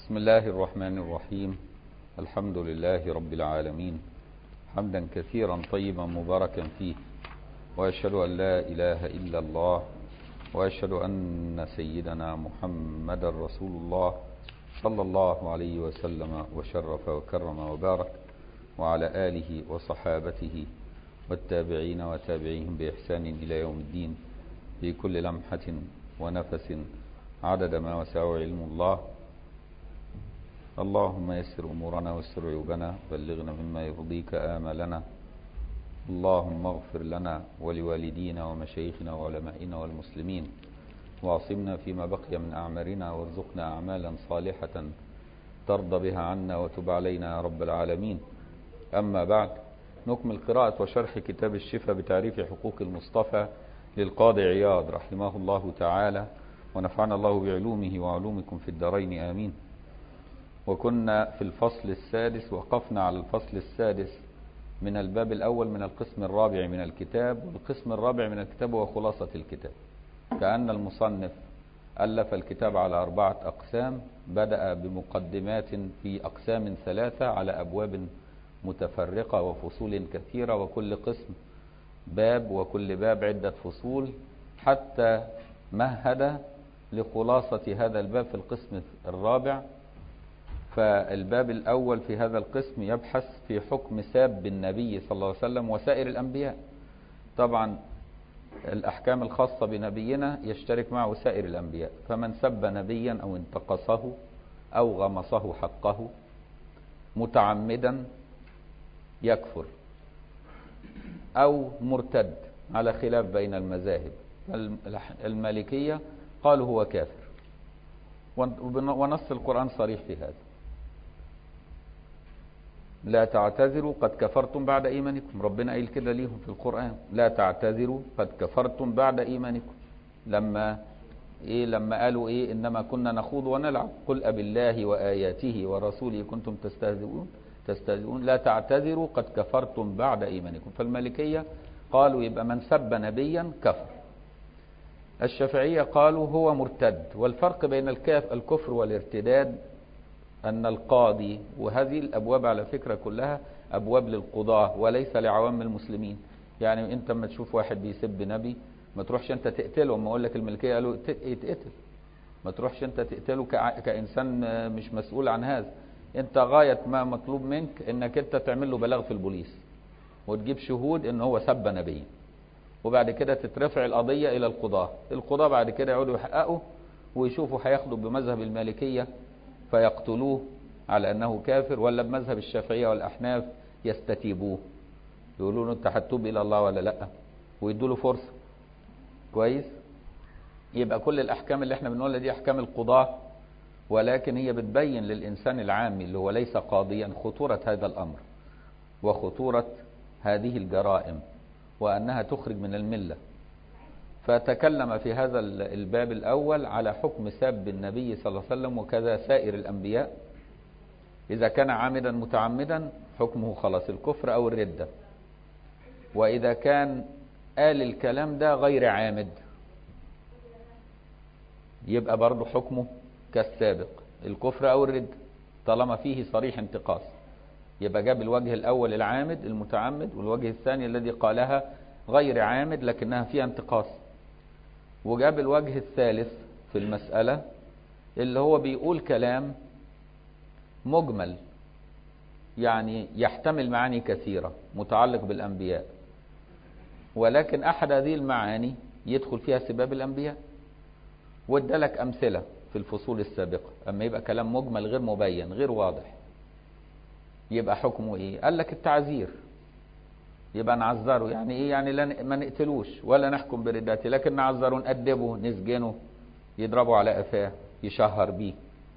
بسم الله الرحمن الرحيم الحمد لله رب العالمين حمدا كثيرا طيبا مباركا فيه وأشهد أن لا إله إلا الله وأشهد أن سيدنا محمد رسول الله صلى الله عليه وسلم وشرف وكرم وبارك وعلى آله وصحابته والتابعين وتابعيهم بإحسان إلى يوم الدين في كل لمحة ونفس عدد ما وسعه علم الله اللهم يسر أمورنا واستر عيوبنا بلغنا مما يرضيك آمالنا اللهم اغفر لنا ولوالدينا ومشايخنا وعلمائنا والمسلمين واعصمنا فيما بقي من أعمارنا وارزقنا أعمالا صالحة ترضى بها عنا وتب علينا يا رب العالمين أما بعد نكمل قراءة وشرح كتاب الشفاء بتعريف حقوق المصطفى للقاضي عياض رحمه الله تعالى ونفعنا الله بعلومه وعلومكم في الدارين آمين وكنا في الفصل السادس وقفنا على الفصل السادس من الباب الأول من القسم الرابع من الكتاب والقسم الرابع من الكتاب هو خلاصة الكتاب كأن المصنف ألف الكتاب على أربعة أقسام بدأ بمقدمات في أقسام ثلاثة على أبواب متفرقة وفصول كثيرة وكل قسم باب وكل باب عدة فصول حتى مهد لخلاصة هذا الباب في القسم الرابع فالباب الأول في هذا القسم يبحث في حكم ساب النبي صلى الله عليه وسلم وسائر الأنبياء طبعا الأحكام الخاصة بنبينا يشترك معه سائر الأنبياء فمن سب نبيا أو انتقصه أو غمصه حقه متعمدا يكفر أو مرتد على خلاف بين المذاهب المالكية قالوا هو كافر ونص القرآن صريح في هذا لا تعتذروا قد كفرتم بعد إيمانكم ربنا قايل كده ليهم في القرآن لا تعتذروا قد كفرتم بعد إيمانكم لما إيه لما قالوا إيه إنما كنا نخوض ونلعب قل أب الله وآياته ورسوله كنتم تستهزئون تستهزئون لا تعتذروا قد كفرتم بعد إيمانكم فالمالكية قالوا يبقى من سب نبيا كفر الشافعية قالوا هو مرتد والفرق بين الكاف الكفر والارتداد أن القاضي وهذه الأبواب على فكرة كلها أبواب للقضاة وليس لعوام المسلمين يعني أنت لما تشوف واحد بيسب نبي ما تروحش أنت تقتله ما أقول لك الملكية قالوا يتقتل ما تروحش أنت تقتله كإنسان مش مسؤول عن هذا أنت غاية ما مطلوب منك أنك أنت تعمل له بلاغ في البوليس وتجيب شهود أن هو سب نبي وبعد كده تترفع القضية إلى القضاة القضاة بعد كده يقعدوا يحققوا ويشوفوا هياخدوا بمذهب المالكية فيقتلوه على أنه كافر ولا بمذهب الشافعية والأحناف يستتيبوه يقولوا له أنت هتتوب إلى الله ولا لأ ويدوا له فرصة كويس يبقى كل الأحكام اللي احنا بنقولها دي أحكام القضاة ولكن هي بتبين للإنسان العامي اللي هو ليس قاضيا خطورة هذا الأمر وخطورة هذه الجرائم وأنها تخرج من الملة فتكلم في هذا الباب الأول على حكم ساب النبي صلى الله عليه وسلم وكذا سائر الأنبياء إذا كان عامدا متعمدا حكمه خلاص الكفر أو الردة وإذا كان قال الكلام ده غير عامد يبقى برضه حكمه كالسابق الكفر أو الردة طالما فيه صريح انتقاص يبقى جاب الوجه الأول العامد المتعمد والوجه الثاني الذي قالها غير عامد لكنها فيها انتقاص وجاب الوجه الثالث في المسألة اللي هو بيقول كلام مجمل يعني يحتمل معاني كثيرة متعلق بالأنبياء ولكن أحد هذه المعاني يدخل فيها سباب الأنبياء وادالك أمثلة في الفصول السابقة أما يبقى كلام مجمل غير مبين غير واضح يبقى حكمه إيه قال لك التعزير يبقى نعذره يعني ايه يعني لا ما نقتلوش ولا نحكم برداته لكن نعذره نأدبه نسجنه يضربه على قفاه يشهر بيه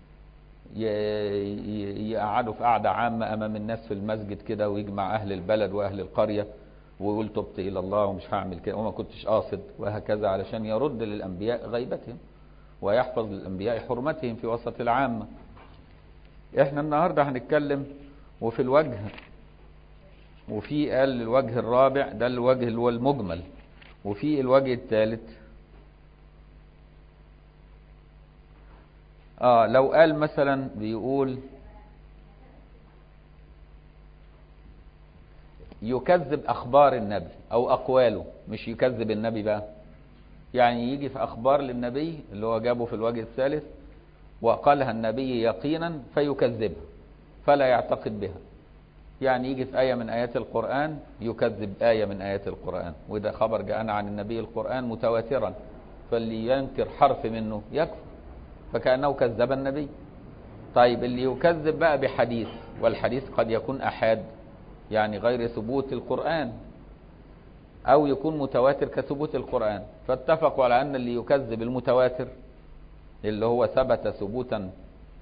يقعدوا في قعدة عامة أمام الناس في المسجد كده ويجمع أهل البلد وأهل القرية ويقول تبت إلى الله ومش هعمل كده وما كنتش قاصد وهكذا علشان يرد للأنبياء غيبتهم ويحفظ للأنبياء حرمتهم في وسط العامة احنا النهاردة هنتكلم وفي الوجه وفي قال الوجه الرابع ده الوجه اللي هو المجمل وفي الوجه الثالث اه لو قال مثلا بيقول يكذب اخبار النبي او اقواله مش يكذب النبي بقى يعني يجي في اخبار للنبي اللي هو جابه في الوجه الثالث وقالها النبي يقينا فيكذبها فلا يعتقد بها يعني يجي في آية من آيات القرآن يكذب آية من آيات القرآن وده خبر جاءنا عن النبي القرآن متواترا فاللي ينكر حرف منه يكفر فكأنه كذب النبي طيب اللي يكذب بقى بحديث والحديث قد يكون أحاد يعني غير ثبوت القرآن أو يكون متواتر كثبوت القرآن فاتفقوا على أن اللي يكذب المتواتر اللي هو ثبت ثبوتا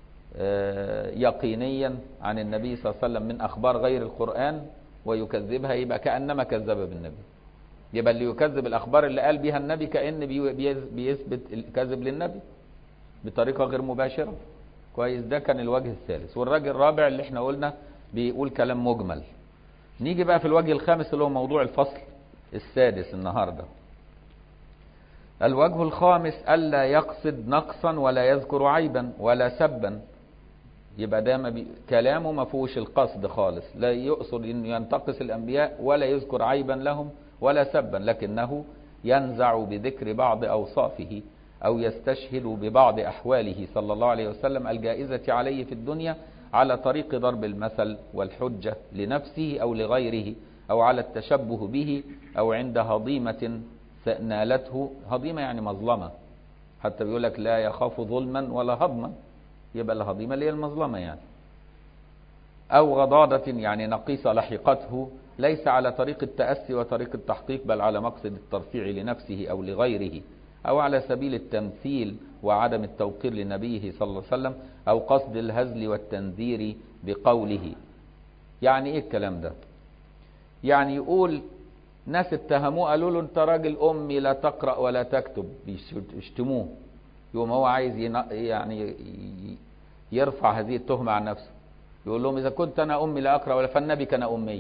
يقينيا عن النبي صلى الله عليه وسلم من أخبار غير القرآن ويكذبها يبقى كأنما كذب بالنبي يبقى اللي يكذب الأخبار اللي قال بها النبي كأن بيثبت الكذب للنبي بطريقة غير مباشرة كويس ده كان الوجه الثالث والراجل الرابع اللي احنا قلنا بيقول كلام مجمل نيجي بقى في الوجه الخامس اللي هو موضوع الفصل السادس النهارده الوجه الخامس ألا يقصد نقصا ولا يذكر عيبا ولا سبا يبقى ده ما بي... كلامه ما فيهوش القصد خالص لا يقصد انه ينتقص الانبياء ولا يذكر عيبا لهم ولا سبا لكنه ينزع بذكر بعض اوصافه او يستشهد ببعض احواله صلى الله عليه وسلم الجائزه عليه في الدنيا على طريق ضرب المثل والحجه لنفسه او لغيره او على التشبه به او عند هضيمه نالته هضيمه يعني مظلمه حتى بيقول لك لا يخاف ظلما ولا هضما يبقى الهضيمة اللي هي المظلمة يعني أو غضاضة يعني نقيصة لحقته ليس على طريق التأسي وطريق التحقيق بل على مقصد الترفيع لنفسه أو لغيره أو على سبيل التمثيل وعدم التوقير لنبيه صلى الله عليه وسلم أو قصد الهزل والتنذير بقوله يعني إيه الكلام ده يعني يقول ناس اتهموه قالوا له انت راجل امي لا تقرا ولا تكتب بيشتموه يقوم هو عايز يعني يرفع هذه التهمة عن نفسه يقول لهم إذا كنت أنا أمي لا أقرأ ولا فالنبي كان أمي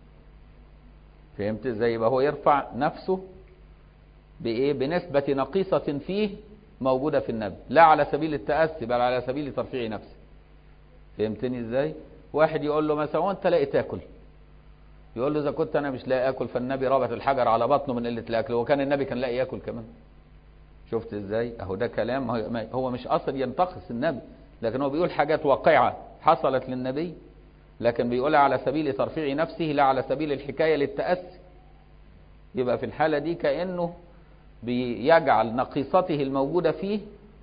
فهمت ازاي يبقى هو يرفع نفسه بإيه بنسبة نقيصة فيه موجودة في النبي لا على سبيل التأسي بل على سبيل ترفيع نفسه فهمتني ازاي واحد يقول له مثلا وانت لاقي تاكل يقول له اذا كنت انا مش لاقي اكل فالنبي ربط الحجر على بطنه من قله الاكل وكان النبي كان لاقي ياكل كمان شفت ازاي اهو ده كلام هو مش قصد ينتقص النبي لكن هو بيقول حاجات واقعة حصلت للنبي لكن بيقولها على سبيل ترفيع نفسه لا على سبيل الحكاية للتأسي يبقى في الحالة دي كأنه بيجعل نقيصته الموجودة فيه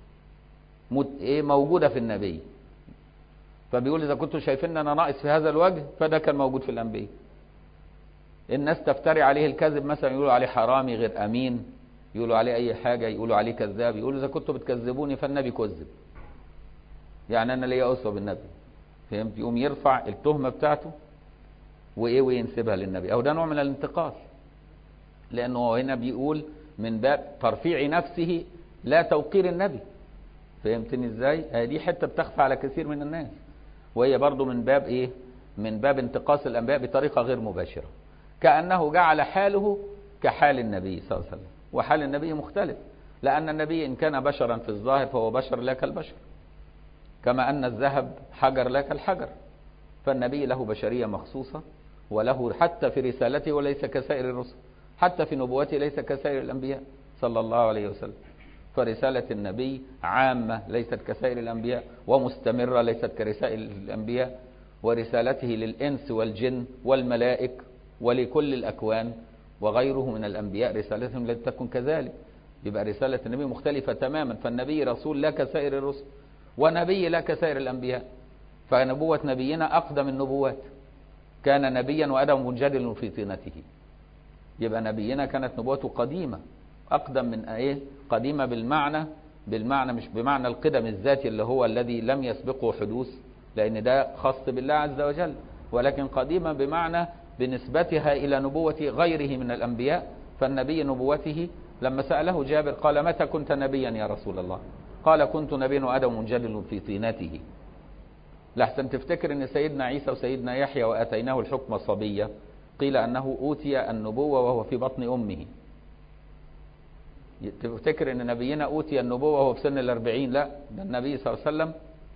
موجودة في النبي فبيقول إذا كنتوا شايفين أنا ناقص في هذا الوجه فده كان موجود في الأنبياء الناس تفتري عليه الكذب مثلا يقولوا عليه حرامي غير أمين يقولوا عليه أي حاجة يقولوا عليه كذاب يقولوا إذا كنتوا بتكذبوني فالنبي كذب يعني أنا ليا أسوة بالنبي فهمت يقوم يرفع التهمة بتاعته وإيه وينسبها للنبي أو ده نوع من الانتقاص لأنه هنا بيقول من باب ترفيع نفسه لا توقير النبي فهمتني ازاي دي حتة بتخفى على كثير من الناس وهي برضو من باب ايه من باب انتقاص الانبياء بطريقة غير مباشرة كأنه جعل حاله كحال النبي صلى الله عليه وسلم وحال النبي مختلف لأن النبي إن كان بشرا في الظاهر فهو بشر لا كالبشر كما أن الذهب حجر لا كالحجر فالنبي له بشرية مخصوصة وله حتى في رسالته وليس كسائر الرسل حتى في نبوته ليس كسائر الأنبياء صلى الله عليه وسلم فرسالة النبي عامة ليست كسائر الأنبياء ومستمرة ليست كرسائل الأنبياء ورسالته للإنس والجن والملائك ولكل الأكوان وغيره من الأنبياء رسالتهم لن تكن كذلك يبقى رسالة النبي مختلفة تماما فالنبي رسول لا كسائر الرسل ونبي لا كسائر الأنبياء فنبوة نبينا أقدم النبوات كان نبيا وآدم منجدل في طينته يبقى نبينا كانت نبوته قديمة أقدم من إيه قديمة بالمعنى بالمعنى مش بمعنى القدم الذاتي اللي هو الذي لم يسبقه حدوث لأن ده خاص بالله عز وجل ولكن قديمة بمعنى بنسبتها إلى نبوة غيره من الأنبياء فالنبي نبوته لما سأله جابر قال متى كنت نبيا يا رسول الله قال كنت نبيا وآدم منجدل في طينته لحسن تفتكر ان سيدنا عيسى وسيدنا يحيى واتيناه الحكم صبية قيل انه اوتي النبوة وهو في بطن امه تفتكر ان نبينا اوتي النبوة وهو في سن الاربعين لا ده النبي صلى الله عليه وسلم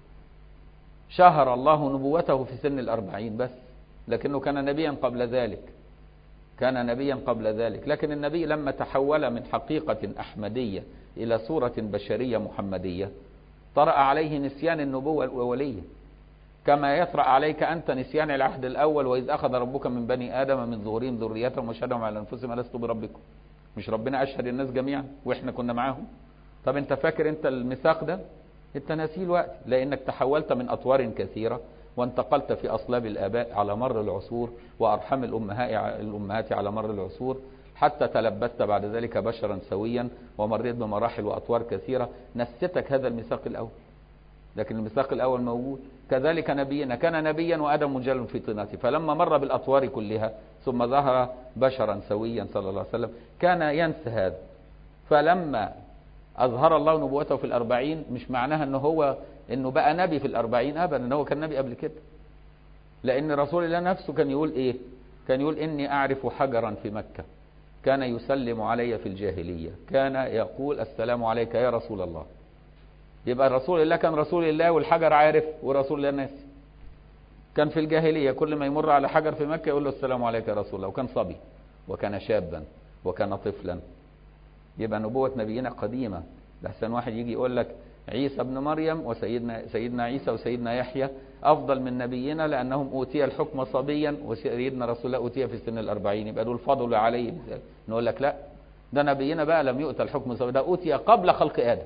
شهر الله نبوته في سن الاربعين بس لكنه كان نبيا قبل ذلك كان نبيا قبل ذلك لكن النبي لما تحول من حقيقة أحمدية إلى صورة بشرية محمدية طرأ عليه نسيان النبوة الأولية كما يطرأ عليك أنت نسيان العهد الأول وإذ أخذ ربك من بني آدم من ظهورهم ذريتهم وشهدهم على أنفسهم ألست بربكم مش ربنا أشهد الناس جميعا وإحنا كنا معاهم طب أنت فاكر أنت الميثاق ده أنت ناسيه الوقت لأنك تحولت من أطوار كثيرة وانتقلت في أصلاب الآباء على مر العصور وأرحام الأمهات الأمهات على مر العصور حتى تلبست بعد ذلك بشرا سويا ومريت بمراحل وأطوار كثيرة نستك هذا الميثاق الأول لكن الميثاق الأول موجود كذلك نبينا كان نبيا وآدم مجل في طينته فلما مر بالأطوار كلها ثم ظهر بشرا سويا صلى الله عليه وسلم كان ينسى هذا فلما أظهر الله نبوته في الأربعين مش معناها أنه هو أنه بقى نبي في الأربعين أبدا أنه كان نبي قبل كده لأن رسول الله نفسه كان يقول إيه كان يقول إني أعرف حجرا في مكة كان يسلم علي في الجاهلية كان يقول السلام عليك يا رسول الله يبقى رسول الله كان رسول الله والحجر عارف ورسول الله ناسي كان في الجاهلية كل ما يمر على حجر في مكة يقول له السلام عليك يا رسول الله وكان صبي وكان شابا وكان طفلا يبقى نبوة نبينا قديمة لحسن واحد يجي يقول لك عيسى ابن مريم وسيدنا سيدنا عيسى وسيدنا يحيى أفضل من نبينا لأنهم أوتي الحكم صبيا وسيدنا رسول الله أوتي في سن الأربعين يبقى دول فضل عليه نقول لك لا ده نبينا بقى لم يؤتى الحكم صبيا ده أوتي قبل خلق آدم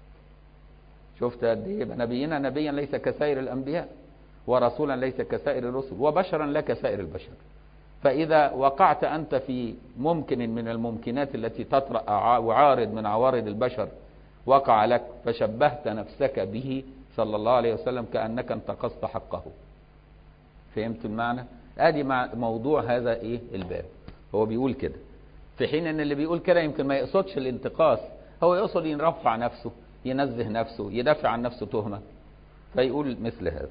شفت قد ايه يبقى نبينا نبيا ليس كسائر الأنبياء ورسولا ليس كسائر الرسل وبشرا لا كسائر البشر فإذا وقعت أنت في ممكن من الممكنات التي تطرأ وعارض من عوارض البشر وقع لك فشبهت نفسك به صلى الله عليه وسلم كأنك انتقصت حقه فهمت المعنى ادي مع موضوع هذا ايه الباب هو بيقول كده في حين ان اللي بيقول كده يمكن ما يقصدش الانتقاص هو يقصد يرفع نفسه ينزه نفسه يدافع عن نفسه تهمة فيقول مثل هذا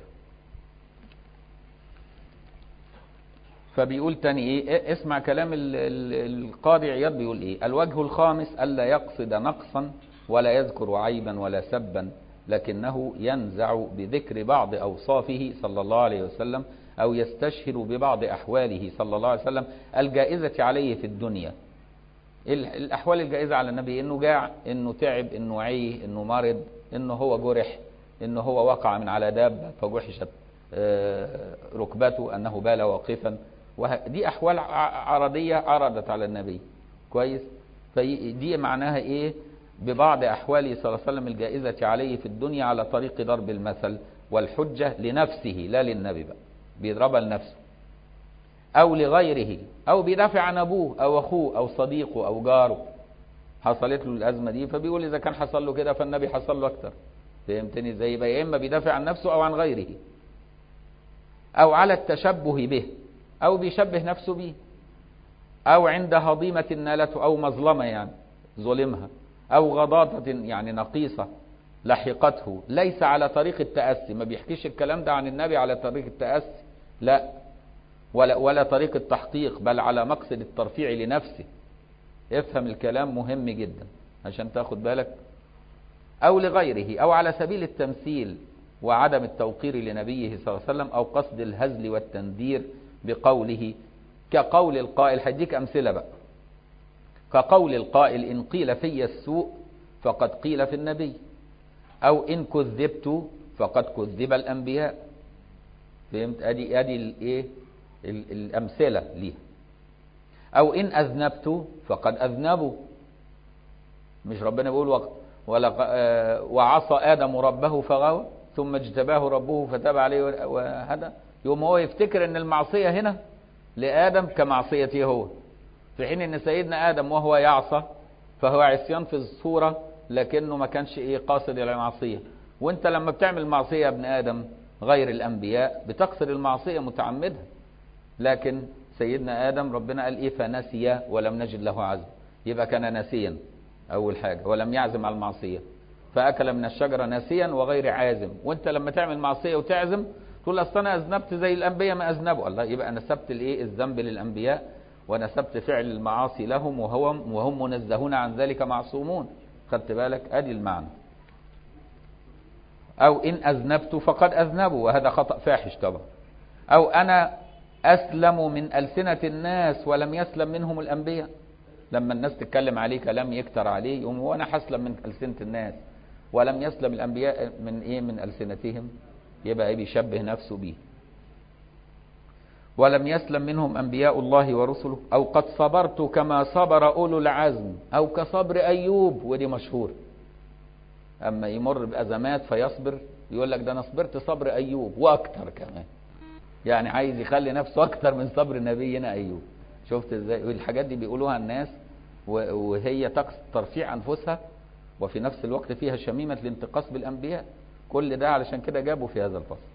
فبيقول تاني ايه اسمع كلام القاضي عياض بيقول ايه الوجه الخامس الا يقصد نقصا ولا يذكر عيبا ولا سبا لكنه ينزع بذكر بعض أوصافه صلى الله عليه وسلم أو يستشهر ببعض أحواله صلى الله عليه وسلم الجائزة عليه في الدنيا الأحوال الجائزة على النبي إنه جاع إنه تعب إنه عيه إنه مرض إنه هو جرح إنه هو وقع من على دابة فجحشت ركبته أنه بال واقفا دي أحوال عرضية عرضت على النبي كويس فدي معناها إيه ببعض أحواله صلى الله عليه وسلم الجائزة عليه في الدنيا على طريق ضرب المثل والحجة لنفسه لا للنبي بقى بيضربها لنفسه أو لغيره أو بيدافع عن أبوه أو أخوه أو صديقه أو جاره حصلت له الأزمة دي فبيقول إذا كان حصل له كده فالنبي حصل له أكتر فهمتني ازاي يبقى يا إما بيدافع عن نفسه أو عن غيره أو على التشبه به أو بيشبه نفسه به أو عند هضيمة نالته أو مظلمة يعني ظلمها أو غضاضة يعني نقيصة لحقته ليس على طريق التأسي ما بيحكيش الكلام ده عن النبي على طريق التأسي لا ولا, ولا طريق التحقيق بل على مقصد الترفيع لنفسه افهم الكلام مهم جدا عشان تاخد بالك أو لغيره أو على سبيل التمثيل وعدم التوقير لنبيه صلى الله عليه وسلم أو قصد الهزل والتندير بقوله كقول القائل هديك أمثلة بقى كقول القائل إن قيل في السوء فقد قيل في النبي أو إن كذبت فقد كذب الأنبياء فهمت أدي أدي الإيه الأمثلة ليها أو إن أذنبت فقد أذنبوا مش ربنا بيقول وعصى آدم ربه فغوى ثم اجتباه ربه فتاب عليه وهدى يوم هو يفتكر ان المعصية هنا لآدم كمعصيته هو في حين ان سيدنا ادم وهو يعصى فهو عصيان في الصورة لكنه ما كانش ايه قاصد الى المعصية وانت لما بتعمل معصية يا ابن ادم غير الانبياء بتقصد المعصية متعمدها لكن سيدنا ادم ربنا قال ايه فنسي ولم نجد له عزم يبقى كان ناسيا اول حاجة ولم يعزم على المعصية فاكل من الشجرة ناسيا وغير عازم وانت لما تعمل معصية وتعزم تقول اصل انا اذنبت زي الانبياء ما اذنبوا الله يبقى نسبت الايه الذنب للانبياء ونسبت فعل المعاصي لهم وهو وهم منزهون عن ذلك معصومون خدت بالك ادي المعنى او ان اذنبت فقد اذنبوا وهذا خطأ فاحش طبعا او انا اسلم من السنة الناس ولم يسلم منهم الانبياء لما الناس تتكلم عليه كلام يكتر عليه يقوم هو انا هسلم من السنة الناس ولم يسلم الانبياء من ايه من السنتهم يبقى ايه بيشبه نفسه بيه ولم يسلم منهم انبياء الله ورسله او قد صبرت كما صبر اولو العزم او كصبر ايوب ودي مشهور اما يمر بازمات فيصبر يقول لك ده انا صبرت صبر ايوب واكتر كمان يعني عايز يخلي نفسه اكتر من صبر نبينا ايوب شفت ازاي والحاجات دي بيقولوها الناس وهي تقصد ترفيع انفسها وفي نفس الوقت فيها شميمة الانتقاص بالانبياء كل ده علشان كده جابوا في هذا الفصل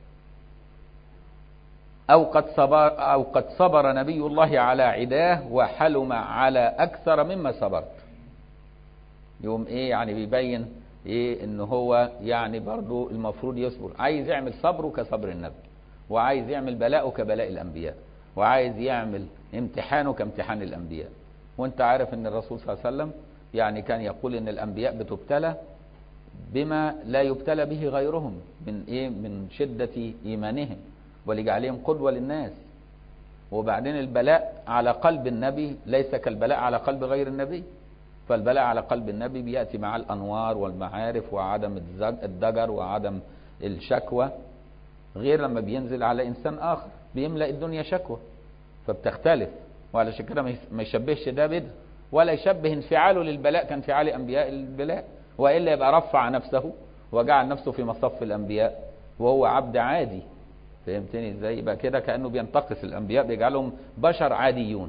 أو قد صبر أو قد صبر نبي الله على عداه وحلم على أكثر مما صبرت. يوم إيه يعني بيبين إيه إن هو يعني برضو المفروض يصبر، عايز يعمل صبره كصبر النبي، وعايز يعمل بلاءه كبلاء الأنبياء، وعايز يعمل امتحانه كامتحان الأنبياء. وأنت عارف إن الرسول صلى الله عليه وسلم يعني كان يقول إن الأنبياء بتبتلى بما لا يبتلى به غيرهم من إيه؟ من شدة إيمانهم. ولجعلهم قدوة للناس وبعدين البلاء على قلب النبي ليس كالبلاء على قلب غير النبي فالبلاء على قلب النبي بيأتي مع الأنوار والمعارف وعدم الضجر وعدم الشكوى غير لما بينزل على إنسان آخر بيملأ الدنيا شكوى فبتختلف وعلشان كده ما يشبهش ده بده ولا يشبه انفعاله للبلاء كانفعال أنبياء البلاء وإلا يبقى رفع نفسه وجعل نفسه في مصف الأنبياء وهو عبد عادي فهمتني ازاي يبقى كده كانه بينتقص الانبياء بيجعلهم بشر عاديون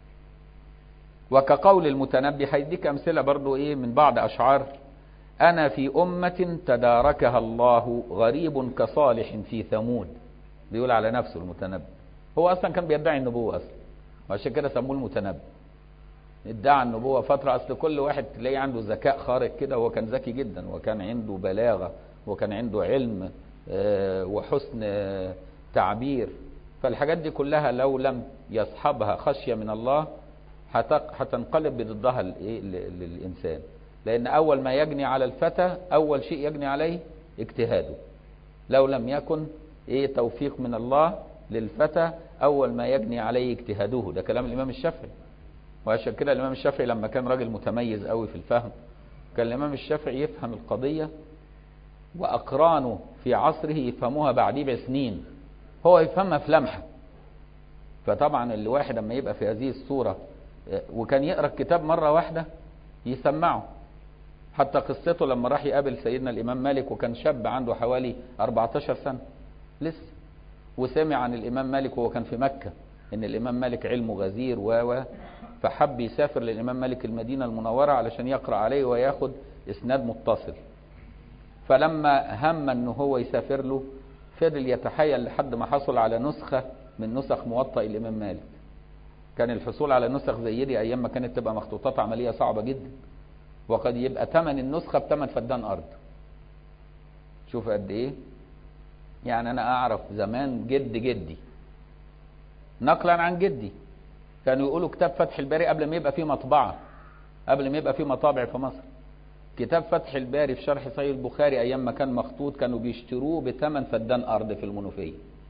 وكقول المتنبي هيديك امثله برضو ايه من بعض اشعار انا في امه تداركها الله غريب كصالح في ثمود بيقول على نفسه المتنبي هو اصلا كان بيدعي النبوه اصلا وعشان كده سموه المتنبي ادعى النبوه فتره اصل كل واحد تلاقيه عنده ذكاء خارق كده هو كان ذكي جدا وكان عنده بلاغه وكان عنده علم وحسن تعبير فالحاجات دي كلها لو لم يصحبها خشية من الله هتنقلب بضدها للإنسان لأن أول ما يجني على الفتى أول شيء يجني عليه اجتهاده لو لم يكن إيه توفيق من الله للفتى أول ما يجني عليه اجتهاده ده كلام الإمام الشافعي وعشان كده الإمام الشافعي لما كان راجل متميز قوي في الفهم كان الإمام الشافعي يفهم القضية وأقرانه في عصره يفهموها بعديه بسنين هو يفهمها في لمحة فطبعا الواحد لما يبقى في هذه الصورة وكان يقرأ الكتاب مرة واحدة يسمعه حتى قصته لما راح يقابل سيدنا الإمام مالك وكان شاب عنده حوالي 14 سنة لسه وسمع عن الإمام مالك وهو كان في مكة إن الإمام مالك علمه غزير و فحب يسافر للإمام مالك المدينة المنورة علشان يقرأ عليه وياخد إسناد متصل فلما هم ان هو يسافر له فضل يتحايل لحد ما حصل على نسخة من نسخ موطأ الإمام مالك كان الحصول على نسخ زي دي أيام ما كانت تبقى مخطوطات عملية صعبة جدا وقد يبقى ثمن النسخة بثمن فدان أرض شوف قد إيه يعني أنا أعرف زمان جد جدي نقلا عن جدي كانوا يقولوا كتاب فتح الباري قبل ما يبقى فيه مطبعة قبل ما يبقى فيه مطابع في مصر كتاب فتح الباري في شرح صحيح البخاري ايام ما كان مخطوط كانوا بيشتروه بثمن فدان ارض في المنوفيه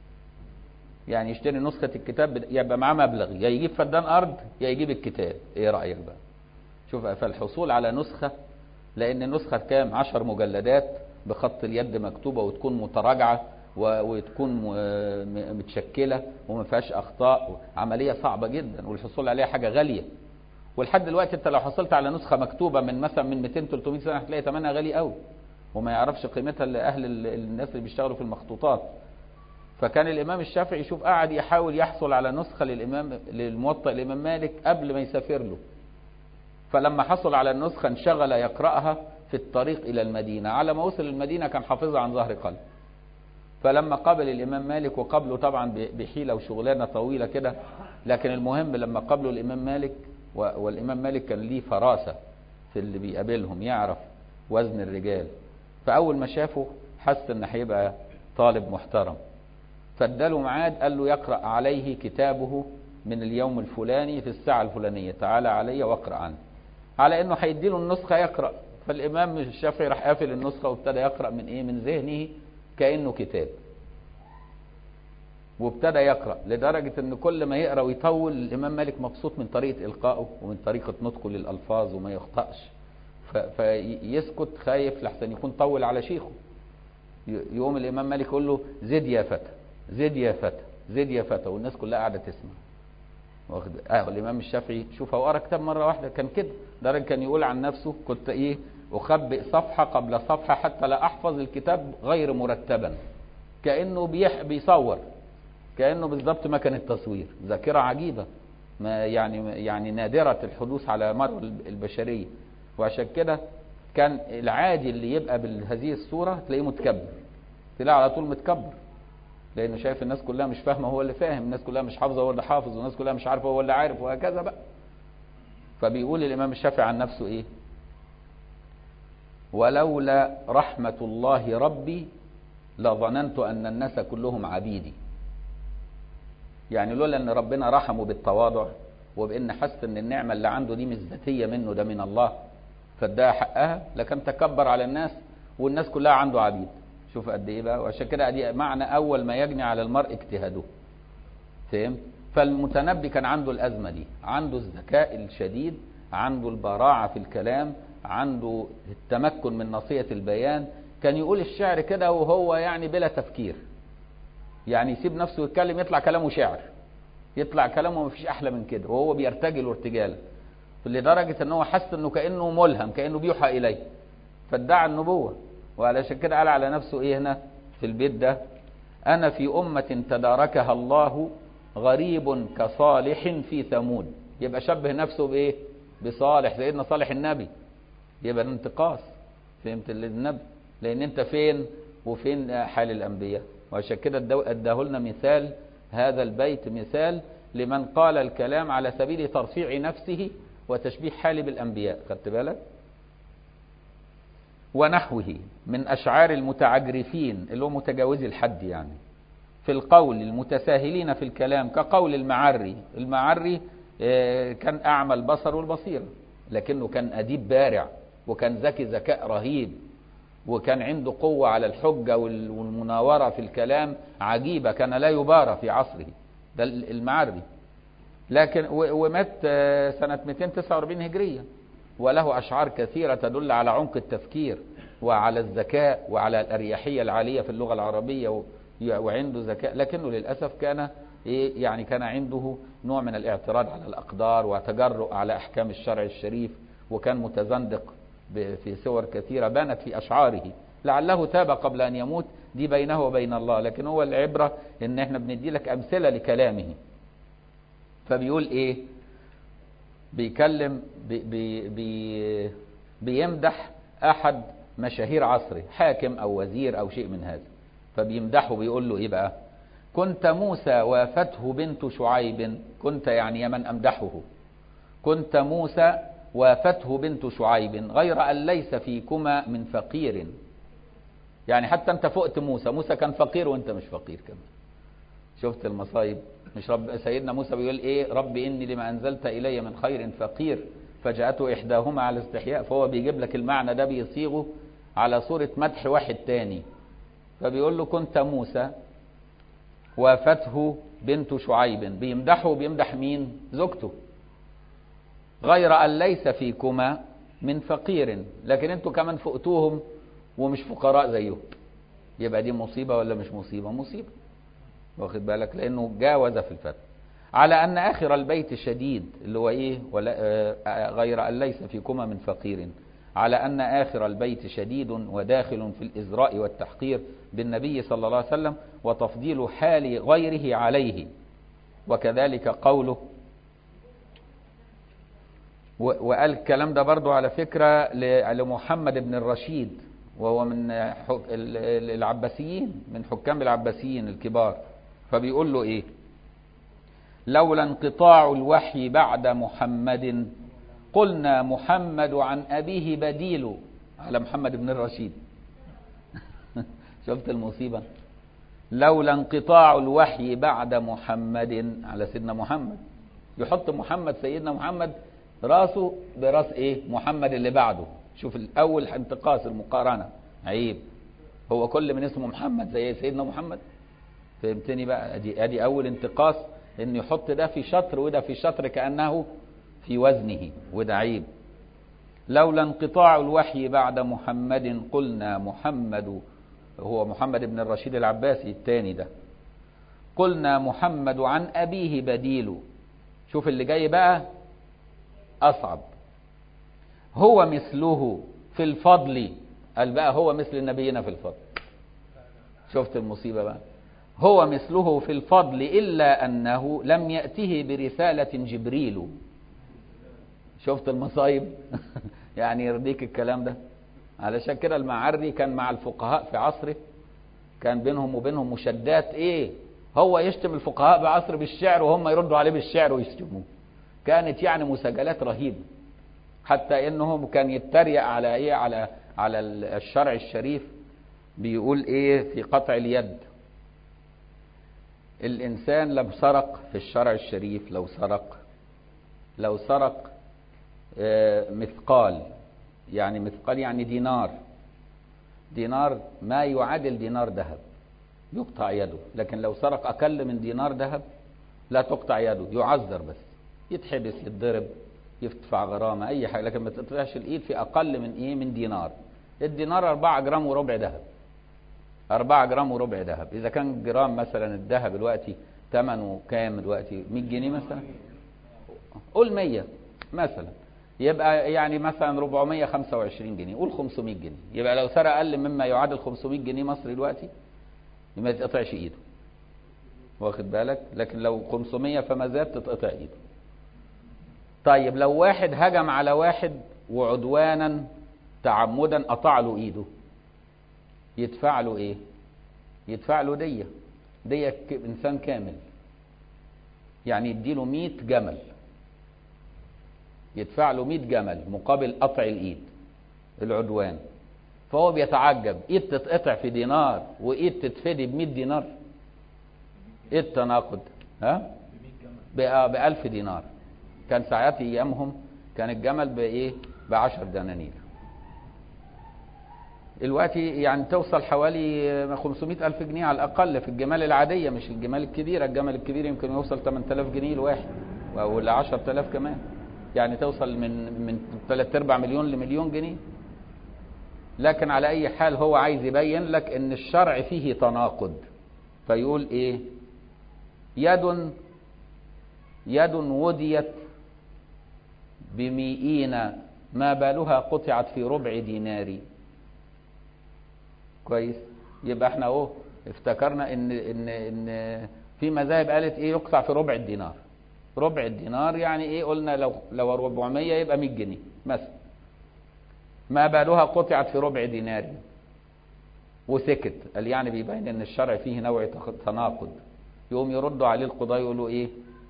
يعني يشتري نسخه الكتاب يبقى معاه مبلغ يا يجيب فدان ارض يا يجيب الكتاب ايه رايك بقى شوف فالحصول على نسخه لان النسخه كام عشر مجلدات بخط اليد مكتوبه وتكون متراجعه وتكون متشكله وما فيهاش اخطاء عمليه صعبه جدا والحصول عليها حاجه غاليه ولحد دلوقتي انت لو حصلت على نسخه مكتوبه من مثلا من 200 300 سنه هتلاقي ثمنها غالي قوي وما يعرفش قيمتها لاهل الناس اللي بيشتغلوا في المخطوطات فكان الامام الشافعي يشوف قاعد يحاول يحصل على نسخه للامام للموطأ الامام مالك قبل ما يسافر له فلما حصل على النسخه انشغل يقراها في الطريق الى المدينه على ما وصل المدينه كان حافظها عن ظهر قلب فلما قابل الامام مالك وقابله طبعا بحيله وشغلانه طويله كده لكن المهم لما قابله الامام مالك والإمام مالك كان ليه فراسة في اللي بيقابلهم يعرف وزن الرجال فأول ما شافه حس إن هيبقى طالب محترم فاداله ميعاد قال له يقرأ عليه كتابه من اليوم الفلاني في الساعة الفلانية تعالى علي واقرأ عنه على انه هيدي له النسخة يقرأ فالامام الشافعي راح قافل النسخة وابتدى يقرأ من ايه من ذهنه كأنه كتاب وابتدى يقرأ لدرجة ان كل ما يقرأ ويطول الامام مالك مبسوط من طريقة القائه ومن طريقة نطقه للالفاظ وما يخطأش فيسكت خايف لحسن يكون طول على شيخه يقوم الامام مالك يقول له زد يا فتى زد يا فتى زد يا فتى والناس كلها قاعده تسمع واخد اه الامام الشافعي شوف هو قرا كتاب مره واحده كان كده ده كان يقول عن نفسه كنت ايه اخبئ صفحه قبل صفحه حتى لا احفظ الكتاب غير مرتبا كانه بيح بيصور كانه بالظبط مكان التصوير ذاكره عجيبه ما يعني يعني نادره الحدوث على مر البشريه وعشان كده كان العادي اللي يبقى بهذه الصوره تلاقيه متكبر تلاقيه على طول متكبر لانه شايف الناس كلها مش فاهمه هو اللي فاهم الناس كلها مش حافظه هو اللي حافظ والناس كلها مش عارفه هو اللي عارف وهكذا بقى فبيقول الامام الشافعي عن نفسه ايه ولولا رحمه الله ربي لظننت ان الناس كلهم عبيدي يعني لولا ان ربنا رحمه بالتواضع وبان حس ان النعمه اللي عنده دي مش ذاتيه منه ده من الله فاداها حقها لكن تكبر على الناس والناس كلها عنده عبيد شوف قد ايه بقى وعشان كده دي معنى اول ما يجني على المرء اجتهاده فهمت فالمتنبي كان عنده الازمه دي عنده الذكاء الشديد عنده البراعه في الكلام عنده التمكن من نصيه البيان كان يقول الشعر كده وهو يعني بلا تفكير يعني يسيب نفسه يتكلم يطلع كلامه شعر يطلع كلامه ما فيش احلى من كده وهو بيرتجل ارتجالا لدرجه ان هو حس انه كانه ملهم كانه بيوحى اليه فادعى النبوه وعلشان كده قال على نفسه ايه هنا في البيت ده انا في امه تداركها الله غريب كصالح في ثمود يبقى شبه نفسه بايه بصالح سيدنا صالح النبي يبقى انتقاص فهمت النبي لان انت فين وفين حال الانبياء وعشان كده اداه لنا مثال هذا البيت مثال لمن قال الكلام على سبيل ترفيع نفسه وتشبيه حال بالانبياء خدت بالك ونحوه من أشعار المتعجرفين اللي هو متجاوزي الحد يعني في القول المتساهلين في الكلام كقول المعري المعري كان أعمى البصر والبصيرة لكنه كان أديب بارع وكان ذكي ذكاء رهيب وكان عنده قوة على الحجة والمناورة في الكلام عجيبة كان لا يبارى في عصره ده المعري لكن ومات سنة 249 هجرية وله أشعار كثيرة تدل على عمق التفكير وعلى الذكاء وعلى الأريحية العالية في اللغة العربية وعنده ذكاء لكنه للأسف كان يعني كان عنده نوع من الاعتراض على الأقدار وتجرؤ على أحكام الشرع الشريف وكان متزندق في صور كثيرة بانت في أشعاره لعله تاب قبل أن يموت دي بينه وبين الله لكن هو العبرة إن احنا بندي لك أمثلة لكلامه فبيقول إيه بيكلم بي بي بي بيمدح احد مشاهير عصره حاكم او وزير او شيء من هذا فبيمدحه بيقول له ايه بقى كنت موسى وافته بنت شعيب كنت يعني يمن امدحه كنت موسى وافته بنت شعيب غير ان ليس فيكما من فقير يعني حتى انت فقت موسى موسى كان فقير وانت مش فقير كمان شفت المصايب مش رب سيدنا موسى بيقول ايه رب اني لما انزلت الي من خير فقير فجاءته احداهما على استحياء فهو بيجيب لك المعنى ده بيصيغه على صورة مدح واحد تاني فبيقول له كنت موسى وافته بنت شعيب بيمدحه وبيمدح مين زوجته غير ان ليس فيكما من فقير لكن انتوا كمان فقتوهم ومش فقراء زيهم يبقى دي مصيبة ولا مش مصيبة مصيبة واخد بالك لانه جاوز في الفتح على ان اخر البيت شديد اللي هو ايه ولا آه غير ان ليس فيكما من فقير على ان اخر البيت شديد وداخل في الازراء والتحقير بالنبي صلى الله عليه وسلم وتفضيل حال غيره عليه وكذلك قوله وقال الكلام ده برضو على فكرة لمحمد بن الرشيد وهو من العباسيين من حكام العباسيين الكبار فبيقول له ايه لولا انقطاع الوحي بعد محمد قلنا محمد عن أبيه بديل على محمد بن الرشيد شفت المصيبة لولا انقطاع الوحي بعد محمد على سيدنا محمد يحط محمد سيدنا محمد راسه براس ايه محمد اللي بعده شوف الاول انتقاص المقارنه عيب هو كل من اسمه محمد زي سيدنا محمد فهمتني بقى ادي ادي اول انتقاص ان يحط ده في شطر وده في شطر كانه في وزنه وده عيب لولا انقطاع الوحي بعد محمد قلنا محمد هو محمد بن الرشيد العباسي الثاني ده قلنا محمد عن أبيه بديل شوف اللي جاي بقى أصعب هو مثله في الفضل قال بقى هو مثل نبينا في الفضل شفت المصيبة بقى هو مثله في الفضل إلا أنه لم يأته برسالة جبريل شفت المصايب يعني يرضيك الكلام ده علشان كده المعري كان مع الفقهاء في عصره كان بينهم وبينهم مشدات ايه هو يشتم الفقهاء بعصر بالشعر وهم يردوا عليه بالشعر ويشتموه كانت يعني مساجلات رهيبه حتى انهم كان يتريق على ايه على على الشرع الشريف بيقول ايه في قطع اليد الانسان لو سرق في الشرع الشريف لو سرق لو سرق مثقال يعني مثقال يعني دينار دينار ما يعادل دينار ذهب يقطع يده لكن لو سرق أقل من دينار ذهب لا تقطع يده يعذر بس يتحبس يتضرب يدفع غرامة أي حاجة لكن ما تقطعش الإيد في أقل من إيه من دينار الدينار 4 جرام وربع ذهب 4 جرام وربع ذهب إذا كان جرام مثلا الذهب دلوقتي ثمنه كام دلوقتي 100 جنيه مثلا قول 100 مثلا يبقى يعني مثلا 425 جنيه قول 500 جنيه يبقى لو سرق اقل مما يعادل 500 جنيه مصري دلوقتي ما يتقطعش ايده واخد بالك لكن لو 500 فما زاد تتقطع ايده طيب لو واحد هجم على واحد وعدوانا تعمدا قطع له ايده يدفع له ايه يدفع له ديه ديه انسان كامل يعني يديله 100 جمل يدفع له 100 جمل مقابل قطع الايد العدوان فهو بيتعجب ايد تتقطع في دينار وايد تتفدي ب 100 دينار ايه التناقض ها ب 1000 دينار كان ساعات ايامهم كان الجمل بايه ب 10 دنانير دلوقتي يعني توصل حوالي 500 ألف جنيه على الأقل في الجمال العادية مش الجمال الكبيرة الجمل الكبير يمكن يوصل 8000 جنيه الواحد ولا 10000 كمان يعني توصل من من 3 ارباع مليون لمليون جنيه لكن على اي حال هو عايز يبين لك ان الشرع فيه تناقض فيقول ايه يد يد وديت بمئين ما بالها قطعت في ربع دينار كويس يبقى احنا اهو افتكرنا ان ان ان في مذاهب قالت ايه يقطع في ربع الدينار ربع الدينار يعني ايه قلنا لو لو 400 يبقى 100 جنيه مثلا ما بالها قطعت في ربع دينار وسكت قال يعني بيبين ان الشرع فيه نوع تناقض يقوم يردوا عليه القضاء يقولوا ايه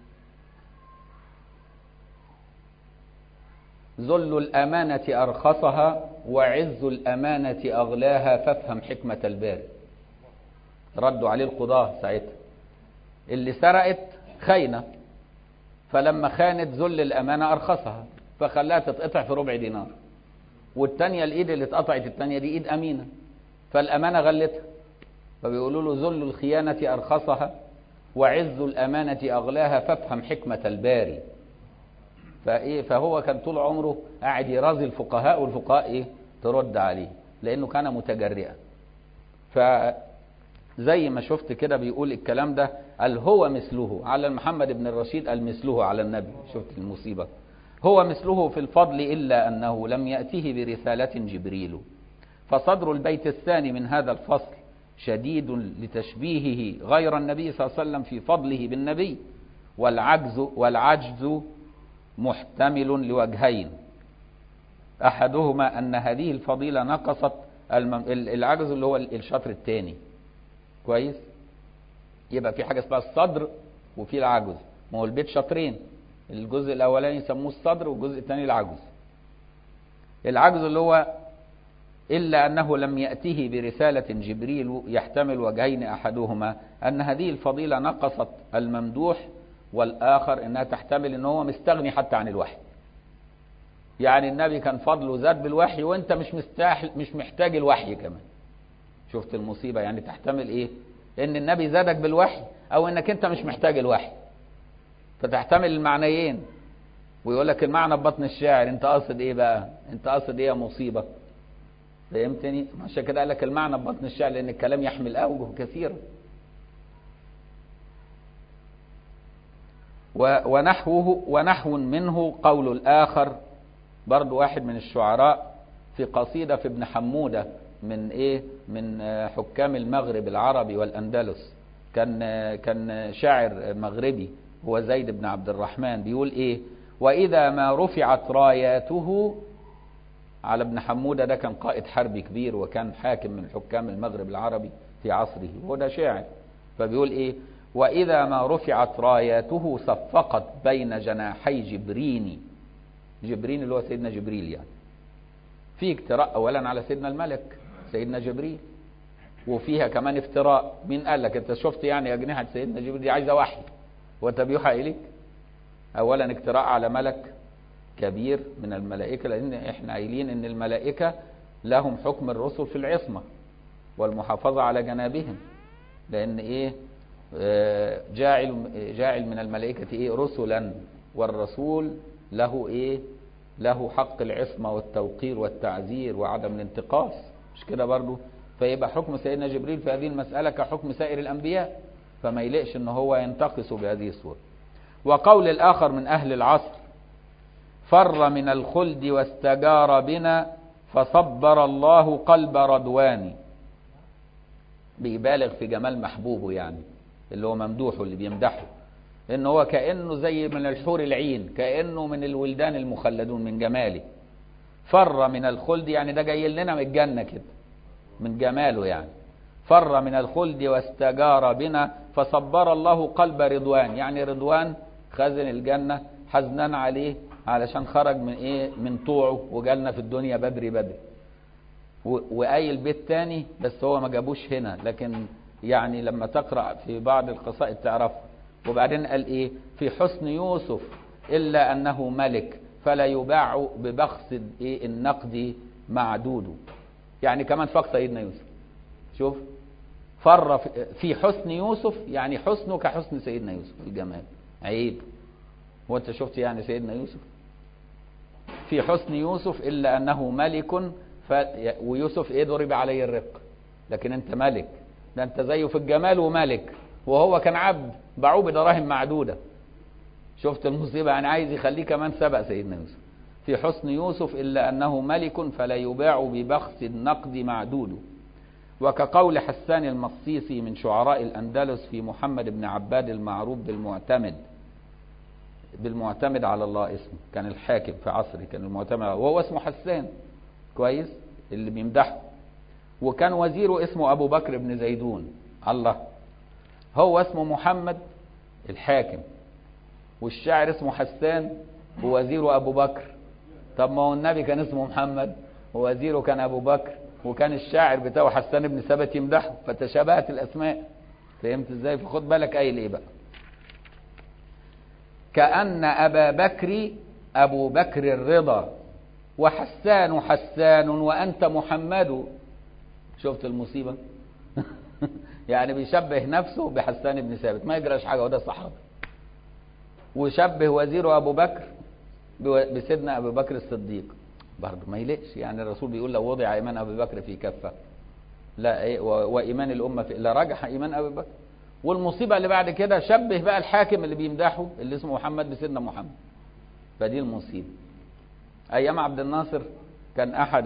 ذل الأمانة أرخصها وعز الأمانة أغلاها فافهم حكمة الباري ردوا عليه القضاة ساعتها اللي سرقت خاينة فلما خانت ذل الأمانة أرخصها فخلاها تتقطع في ربع دينار والتانية الإيد اللي اتقطعت التانية دي إيد أمينة فالأمانة غلتها فبيقولوا له ذل الخيانة أرخصها وعز الأمانة أغلاها فافهم حكمة الباري فايه فهو كان طول عمره قاعد يرازي الفقهاء والفقهاء ايه ترد عليه لانه كان متجرئا فزي ما شفت كده بيقول الكلام ده قال هو مثله على محمد بن الرشيد قال مثله على النبي شفت المصيبه هو مثله في الفضل الا انه لم ياته برساله جبريل فصدر البيت الثاني من هذا الفصل شديد لتشبيهه غير النبي صلى الله عليه وسلم في فضله بالنبي والعجز والعجز محتمل لوجهين احدهما ان هذه الفضيله نقصت المم... العجز اللي هو الشطر الثاني كويس يبقى في حاجه اسمها الصدر وفي العجز ما هو البيت شطرين الجزء الاولاني يسموه الصدر والجزء الثاني العجز العجز اللي هو الا انه لم ياته برساله جبريل يحتمل وجهين احدهما ان هذه الفضيله نقصت الممدوح والآخر إنها تحتمل إن هو مستغني حتى عن الوحي يعني النبي كان فضله زاد بالوحي وانت مش مستاح مش محتاج الوحي كمان شفت المصيبة يعني تحتمل ايه ان النبي زادك بالوحي او انك انت مش محتاج الوحي فتحتمل المعنيين ويقول لك المعنى ببطن الشاعر انت قاصد ايه بقى انت قاصد ايه يا مصيبة فهمتني عشان كده قال لك المعنى ببطن الشاعر لان الكلام يحمل اوجه كثيرة ونحوه ونحو منه قول الآخر برضو واحد من الشعراء في قصيدة في ابن حمودة من ايه من حكام المغرب العربي والأندلس كان كان شاعر مغربي هو زيد بن عبد الرحمن بيقول ايه وإذا ما رفعت راياته على ابن حمودة ده كان قائد حربي كبير وكان حاكم من حكام المغرب العربي في عصره وهو ده شاعر فبيقول ايه وإذا ما رفعت راياته صفقت بين جناحي جبرين جبرين اللي هو سيدنا جبريل يعني في اجتراء أولا على سيدنا الملك سيدنا جبريل وفيها كمان افتراء مين قال لك انت شفت يعني أجنحة سيدنا جبريل دي عايزة وحي وانت بيوحى إليك أولا اجتراء على ملك كبير من الملائكة لأن احنا قايلين ان الملائكة لهم حكم الرسل في العصمة والمحافظة على جنابهم لأن ايه جاعل جاعل من الملائكة ايه رسلا والرسول له ايه له حق العصمة والتوقير والتعزير وعدم الانتقاص مش كده برضو فيبقى حكم سيدنا جبريل في هذه المسألة كحكم سائر الأنبياء فما يلقش ان هو ينتقص بهذه الصورة وقول الآخر من أهل العصر فر من الخلد واستجار بنا فصبر الله قلب رضواني بيبالغ في جمال محبوبه يعني اللي هو ممدوحه اللي بيمدحه ان هو كانه زي من الحور العين كانه من الولدان المخلدون من جماله فر من الخلد يعني ده جاي لنا من الجنه كده من جماله يعني فر من الخلد واستجار بنا فصبر الله قلب رضوان يعني رضوان خزن الجنه حزنان عليه علشان خرج من ايه من طوعه وجالنا في الدنيا بدري بدري وقايل بيت تاني بس هو ما جابوش هنا لكن يعني لما تقرأ في بعض القصائد تعرف وبعدين قال ايه في حسن يوسف إلا أنه ملك فلا يباع ببخس إيه النقد معدود يعني كمان فوق سيدنا يوسف شوف فر في حسن يوسف يعني حسنه كحسن سيدنا يوسف الجمال عيب هو انت شفت يعني سيدنا يوسف في حسن يوسف إلا أنه ملك ف... ويوسف ايه ضرب عليه الرق لكن انت ملك ده انت زيه في الجمال وملك وهو كان عبد باعوه بدراهم معدودة شفت المصيبة يعني عايز يخليه كمان سبق سيدنا يوسف في حسن يوسف إلا أنه ملك فلا يباع ببخس النقد معدود وكقول حسان المصيصي من شعراء الأندلس في محمد بن عباد المعروف بالمعتمد بالمعتمد على الله اسمه كان الحاكم في عصره كان المعتمد وهو اسمه حسان كويس اللي بيمدحه وكان وزيره اسمه أبو بكر بن زيدون الله هو اسمه محمد الحاكم والشاعر اسمه حسان ووزيره أبو بكر طب ما هو النبي كان اسمه محمد ووزيره كان أبو بكر وكان الشاعر بتاعه حسان بن ثابت يمدحه فتشابهت الأسماء فهمت ازاي فخد بالك قايل ايه بقى كأن أبا بكر أبو بكر الرضا وحسان حسان وأنت محمد شفت المصيبة يعني بيشبه نفسه بحسان بن ثابت ما يجراش حاجة وده صحابي وشبه وزيره أبو بكر بسيدنا أبو بكر الصديق برضه ما يلقش يعني الرسول بيقول لو وضع إيمان أبي بكر في كفة لا إيه وإيمان الأمة في لا رجح إيمان أبي بكر والمصيبة اللي بعد كده شبه بقى الحاكم اللي بيمدحه اللي اسمه محمد بسيدنا محمد فدي المصيبة أيام عبد الناصر كان أحد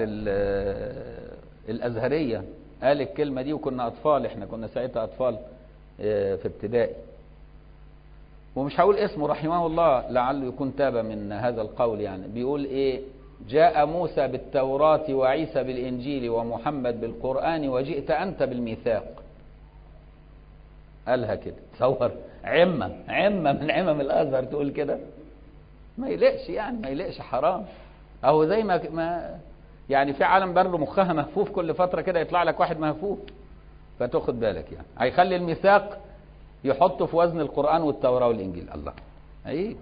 الأزهرية قال الكلمة دي وكنا أطفال إحنا كنا ساعتها أطفال في ابتدائي ومش هقول اسمه رحمه الله لعله يكون تاب من هذا القول يعني بيقول إيه جاء موسى بالتوراة وعيسى بالإنجيل ومحمد بالقرآن وجئت أنت بالميثاق قالها كده تصور عمة عمة من عمم الأزهر تقول كده ما يلقش يعني ما يلقش حرام أهو زي ما, ما يعني في عالم برضه مخها مهفوف كل فترة كده يطلع لك واحد مهفوف فتاخد بالك يعني هيخلي الميثاق يحطه في وزن القرآن والتوراة والإنجيل الله عيب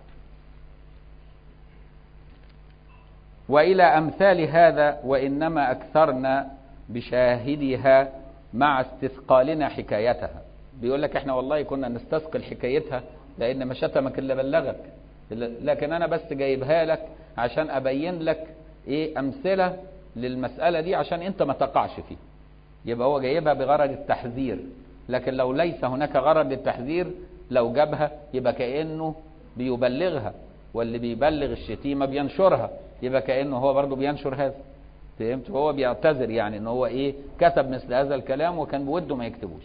وإلى أمثال هذا وإنما أكثرنا بشاهدها مع استثقالنا حكايتها بيقول لك احنا والله كنا نستثقل حكايتها لأن ما شتمك إلا بلغك لكن أنا بس جايبها لك عشان أبين لك إيه أمثلة للمسألة دي عشان أنت ما تقعش فيه يبقى هو جايبها بغرض التحذير لكن لو ليس هناك غرض للتحذير لو جابها يبقى كأنه بيبلغها واللي بيبلغ الشتيمة بينشرها يبقى كأنه هو برضه بينشر هذا فهمت هو بيعتذر يعني ان هو ايه كتب مثل هذا الكلام وكان بوده ما يكتبوش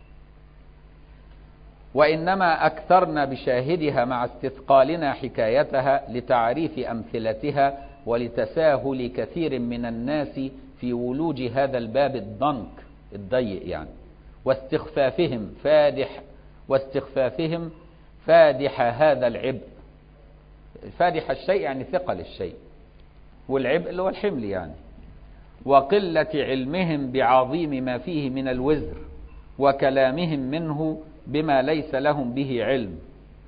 وإنما أكثرنا بشاهدها مع استثقالنا حكايتها لتعريف أمثلتها ولتساهل كثير من الناس في ولوج هذا الباب الضنك الضيق يعني واستخفافهم فادح واستخفافهم فادح هذا العبء فادح الشيء يعني ثقل الشيء والعبء اللي هو الحمل يعني وقلة علمهم بعظيم ما فيه من الوزر وكلامهم منه بما ليس لهم به علم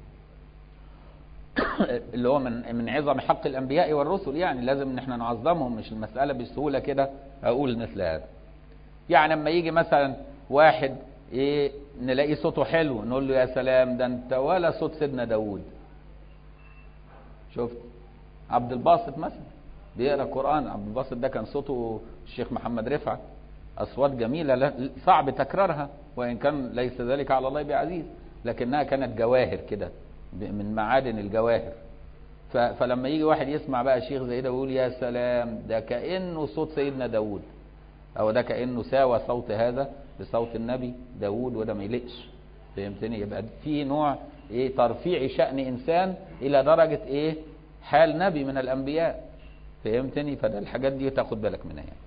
اللي هو من من عظم حق الانبياء والرسل يعني لازم ان احنا نعظمهم مش المساله بسهوله كده اقول مثل هذا يعني لما يجي مثلا واحد ايه نلاقي صوته حلو نقول له يا سلام ده انت ولا صوت سيدنا داوود شفت عبد الباسط مثلا بيقرا قران عبد الباسط ده كان صوته الشيخ محمد رفعت اصوات جميله صعب تكرارها وان كان ليس ذلك على الله بعزيز لكنها كانت جواهر كده من معادن الجواهر فلما يجي واحد يسمع بقى شيخ زي ده ويقول يا سلام ده كانه صوت سيدنا داوود او ده كانه ساوى صوت هذا بصوت النبي داوود وده ما يلقش فهمتني يبقى في نوع ايه ترفيع شأن انسان الى درجة ايه حال نبي من الانبياء فهمتني فده الحاجات دي تاخد بالك منها يعني.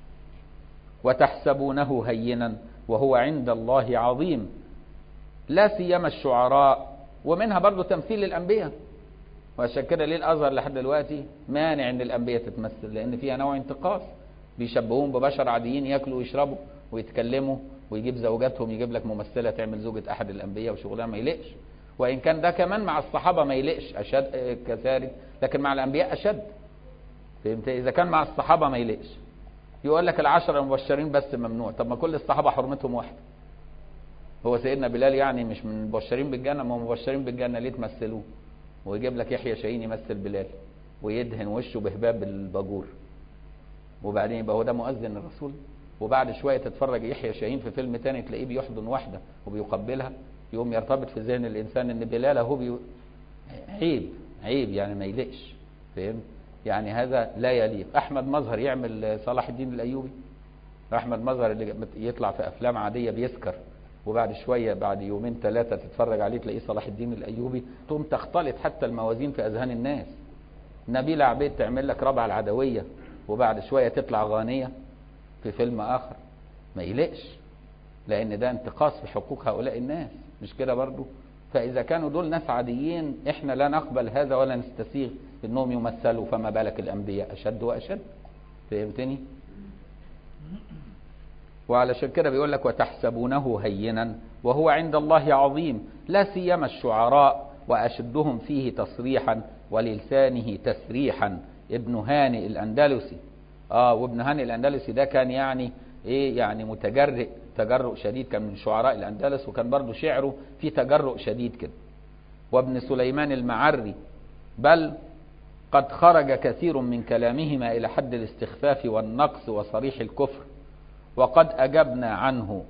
وتحسبونه هينا وهو عند الله عظيم لا سيما الشعراء ومنها برضه تمثيل الانبياء وعشان كده ليه الازهر لحد دلوقتي مانع ان الانبياء تتمثل لان فيها نوع انتقاص بيشبهوهم ببشر عاديين ياكلوا ويشربوا ويتكلموا ويجيب زوجاتهم يجيب لك ممثله تعمل زوجة احد الانبياء وشغلها ما يلقش وان كان ده كمان مع الصحابه ما يلقش اشد كذلك لكن مع الانبياء اشد فهمت اذا كان مع الصحابه ما يلقش يقول لك العشرة المبشرين بس ممنوع طب ما كل الصحابة حرمتهم واحدة هو سيدنا بلال يعني مش من المبشرين بالجنة ما هم مبشرين بالجنة ليه تمثلوه ويجيب لك يحيى شاهين يمثل بلال ويدهن وشه بهباب الباجور وبعدين يبقى هو ده مؤذن الرسول وبعد شوية تتفرج يحيى شاهين في فيلم تاني تلاقيه بيحضن واحدة وبيقبلها يقوم يرتبط في ذهن الإنسان إن بلال هو بي... عيب عيب يعني ما يلقش فهمت يعني هذا لا يليق احمد مظهر يعمل صلاح الدين الايوبي احمد مظهر اللي يطلع في افلام عاديه بيسكر وبعد شويه بعد يومين ثلاثه تتفرج عليه تلاقيه صلاح الدين الايوبي تقوم تختلط حتى الموازين في اذهان الناس نبيله عبيد تعمل لك ربع العدويه وبعد شويه تطلع غانيه في فيلم اخر ما يلقش لان ده انتقاص في حقوق هؤلاء الناس مش كده برضو فاذا كانوا دول ناس عاديين احنا لا نقبل هذا ولا نستسيغ انهم يمثلوا فما بالك الانبياء اشد واشد فهمتني وعلشان كده بيقول لك وتحسبونه هينا وهو عند الله عظيم لا سيما الشعراء واشدهم فيه تصريحا ولسانه تسريحا ابن هانئ الاندلسي اه وابن هانئ الاندلسي ده كان يعني ايه يعني متجرئ تجرؤ شديد كان من شعراء الاندلس وكان برضه شعره فيه تجرؤ شديد كده وابن سليمان المعري بل قد خرج كثير من كلامهما إلى حد الاستخفاف والنقص وصريح الكفر وقد أجبنا عنه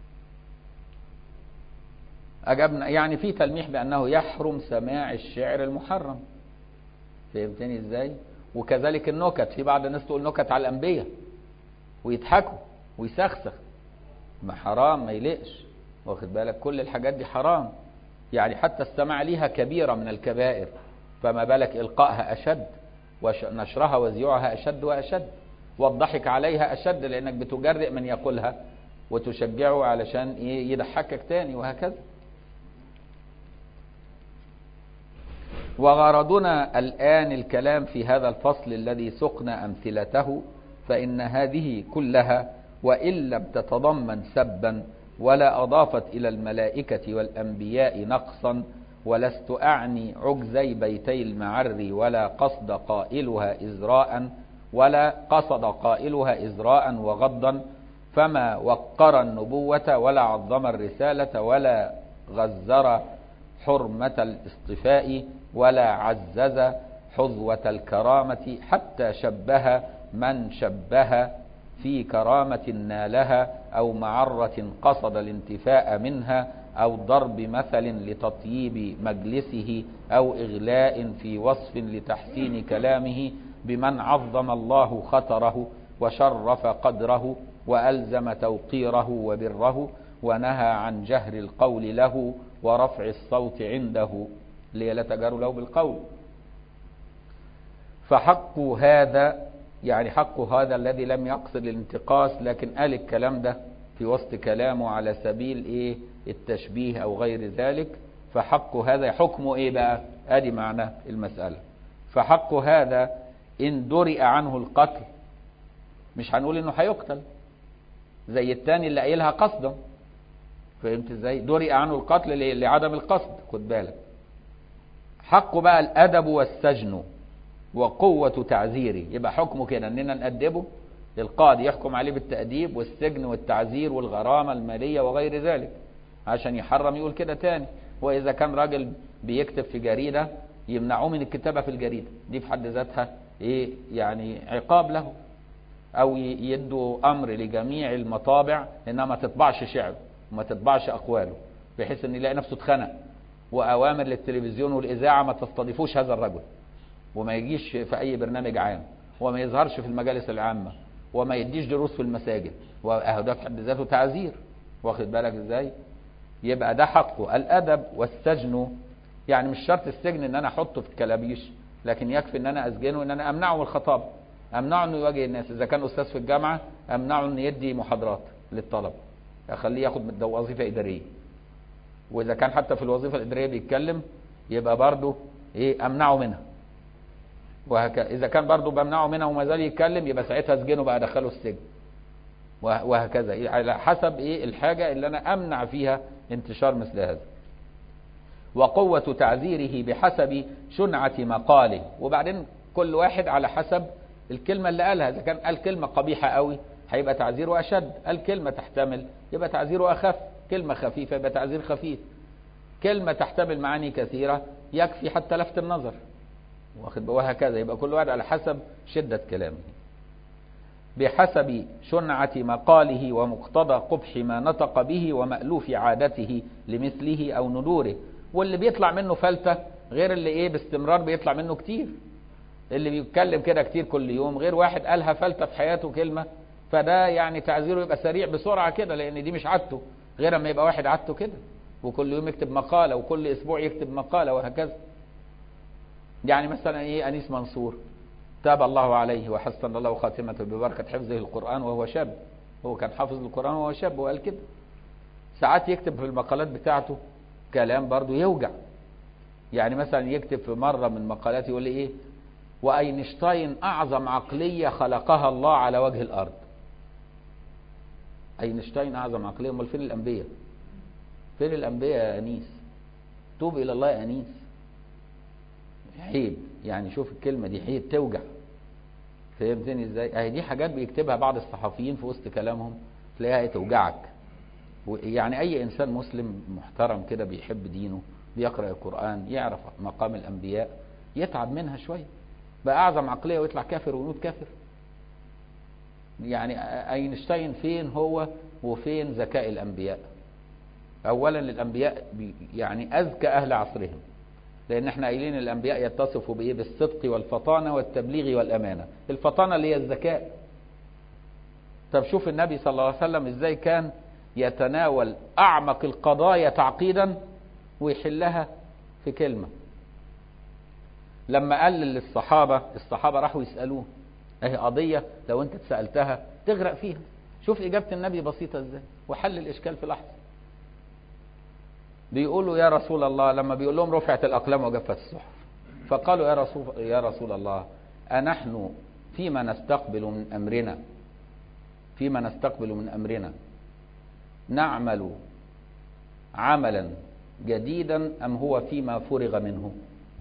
أجبنا يعني في تلميح بأنه يحرم سماع الشعر المحرم فهمتني إزاي وكذلك النكت في بعض الناس تقول نكت على الأنبياء ويضحكوا ويسخسخ ما حرام ما يلقش واخد بالك كل الحاجات دي حرام يعني حتى السماع ليها كبيرة من الكبائر فما بالك إلقائها أشد ونشرها وزيوعها أشد وأشد والضحك عليها أشد لأنك بتجرئ من يقولها وتشجعه علشان إيه يضحكك تاني وهكذا وغرضنا الآن الكلام في هذا الفصل الذي سقنا أمثلته فإن هذه كلها وإن لم تتضمن سبا ولا أضافت إلى الملائكة والأنبياء نقصا ولست أعني عجزي بيتي المعر ولا قصد قائلها إزراء ولا قصد قائلها إزراء وغضا فما وقر النبوة ولا عظم الرسالة ولا غزر حرمة الاصطفاء ولا عزز حظوة الكرامة حتى شبه من شبه في كرامة نالها أو معرة قصد الانتفاء منها أو ضرب مثل لتطييب مجلسه أو إغلاء في وصف لتحسين كلامه بمن عظم الله خطره وشرف قدره وألزم توقيره وبره ونهى عن جهر القول له ورفع الصوت عنده لي لا تجهر له بالقول فحق هذا يعني حق هذا الذي لم يقصد الانتقاص لكن قال الكلام ده في وسط كلامه على سبيل ايه التشبيه او غير ذلك فحق هذا حكمه ايه بقى ادي معنى المسألة فحق هذا ان درئ عنه القتل مش هنقول انه هيقتل زي التاني اللي قايلها قصدا فهمت ازاي درئ عنه القتل لعدم القصد خد بالك حقه بقى الادب والسجن وقوة تعزيره يبقى حكمه كده اننا نأدبه القاضي يحكم عليه بالتأديب والسجن والتعزير والغرامة المالية وغير ذلك عشان يحرم يقول كده تاني وإذا كان راجل بيكتب في جريدة يمنعوه من الكتابة في الجريدة دي في حد ذاتها ايه يعني عقاب له او يدوا امر لجميع المطابع انها ما تطبعش شعره وما تطبعش اقواله بحيث ان يلاقي نفسه اتخنق واوامر للتلفزيون والاذاعه ما تستضيفوش هذا الرجل وما يجيش في اي برنامج عام وما يظهرش في المجالس العامة وما يديش دروس في المساجد وده في حد ذاته تعذير واخد بالك ازاي يبقى ده حقه الادب والسجن يعني مش شرط السجن ان انا احطه في الكلابيش لكن يكفي ان انا اسجنه ان انا امنعه من الخطاب امنعه انه يواجه الناس اذا كان استاذ في الجامعة امنعه انه يدي محاضرات للطلبة اخليه ياخد وظيفة ادارية واذا كان حتى في الوظيفة الادارية بيتكلم يبقى برضه ايه امنعه منها وهكذا إذا كان برضه بمنعه منها وما زال يتكلم يبقى ساعتها اسجنه بقى ادخله السجن وهكذا على حسب ايه الحاجة اللي انا امنع فيها انتشار مثل هذا وقوة تعذيره بحسب شنعة مقاله وبعدين كل واحد على حسب الكلمة اللي قالها إذا كان قال كلمة قبيحة قوي هيبقى تعذيره أشد قال كلمة تحتمل يبقى تعذيره أخف كلمة خفيفة يبقى تعذير خفيف كلمة تحتمل معاني كثيرة يكفي حتى لفت النظر واخد وهكذا يبقى كل واحد على حسب شدة كلامه بحسب شنعة مقاله ومقتضى قبح ما نطق به ومألوف عادته لمثله أو ندوره واللي بيطلع منه فلتة غير اللي ايه باستمرار بيطلع منه كتير اللي بيتكلم كده كتير كل يوم غير واحد قالها فلتة في حياته كلمة فده يعني تعذيره يبقى سريع بسرعة كده لأن دي مش عادته غير اما يبقى واحد عادته كده وكل يوم يكتب مقالة وكل أسبوع يكتب مقالة وهكذا يعني مثلا ايه أنيس منصور تاب الله عليه وحسن الله خاتمته ببركة حفظه القرآن وهو شاب هو كان حافظ القرآن وهو شاب وقال كده ساعات يكتب في المقالات بتاعته كلام برضه يوجع يعني مثلا يكتب في مرة من مقالاته يقول لي ايه واينشتاين اعظم عقلية خلقها الله على وجه الارض اينشتاين اعظم عقلية امال فين الانبياء فين الانبياء يا انيس توب الى الله يا انيس عيب يعني شوف الكلمة دي عيب توجع فهمتني ازاي اهي دي حاجات بيكتبها بعض الصحفيين في وسط كلامهم تلاقيها توجعك يعني اي انسان مسلم محترم كده بيحب دينه بيقرأ القرآن يعرف مقام الانبياء يتعب منها شوية بقى اعظم عقلية ويطلع كافر ويموت كافر يعني اينشتاين فين هو وفين ذكاء الانبياء اولا الانبياء يعني اذكى اهل عصرهم لان احنا قايلين الانبياء يتصفوا بايه بالصدق والفطانه والتبليغ والامانه الفطانه اللي هي الذكاء طب شوف النبي صلى الله عليه وسلم ازاي كان يتناول اعمق القضايا تعقيدا ويحلها في كلمه لما قال للصحابه الصحابه راحوا يسالوه اهي قضيه لو انت اتسالتها تغرق فيها شوف اجابه النبي بسيطه ازاي وحل الاشكال في لحظه بيقولوا يا رسول الله لما بيقول لهم رفعت الأقلام وجفت الصحف فقالوا يا رسول, يا رسول الله أنحن فيما نستقبل من أمرنا فيما نستقبل من أمرنا نعمل عملا جديدا أم هو فيما فرغ منه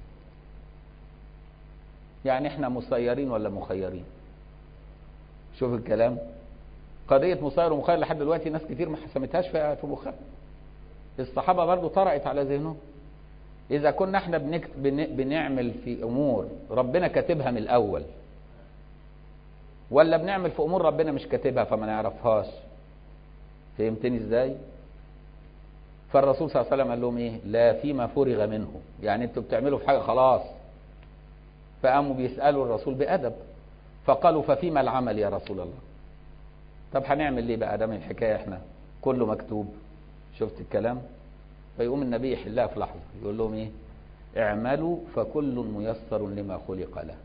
يعني احنا مسيرين ولا مخيرين شوف الكلام قضية مسير ومخير لحد دلوقتي ناس كتير ما حسمتهاش في في مخها الصحابة برضو طرأت على ذهنهم إذا كنا احنا بنكت... بن... بنعمل في أمور ربنا كاتبها من الأول ولا بنعمل في أمور ربنا مش كاتبها فما نعرفهاش فهمتني ازاي فالرسول صلى الله عليه وسلم قال لهم ايه لا فيما فرغ منه يعني انتوا بتعملوا في حاجة خلاص فقاموا بيسألوا الرسول بأدب فقالوا ففيما العمل يا رسول الله طب هنعمل ليه بقى دام الحكاية احنا كله مكتوب شفت الكلام فيقوم النبي يحلها في لحظة يقول لهم ايه اعملوا فكل ميسر لما خلق له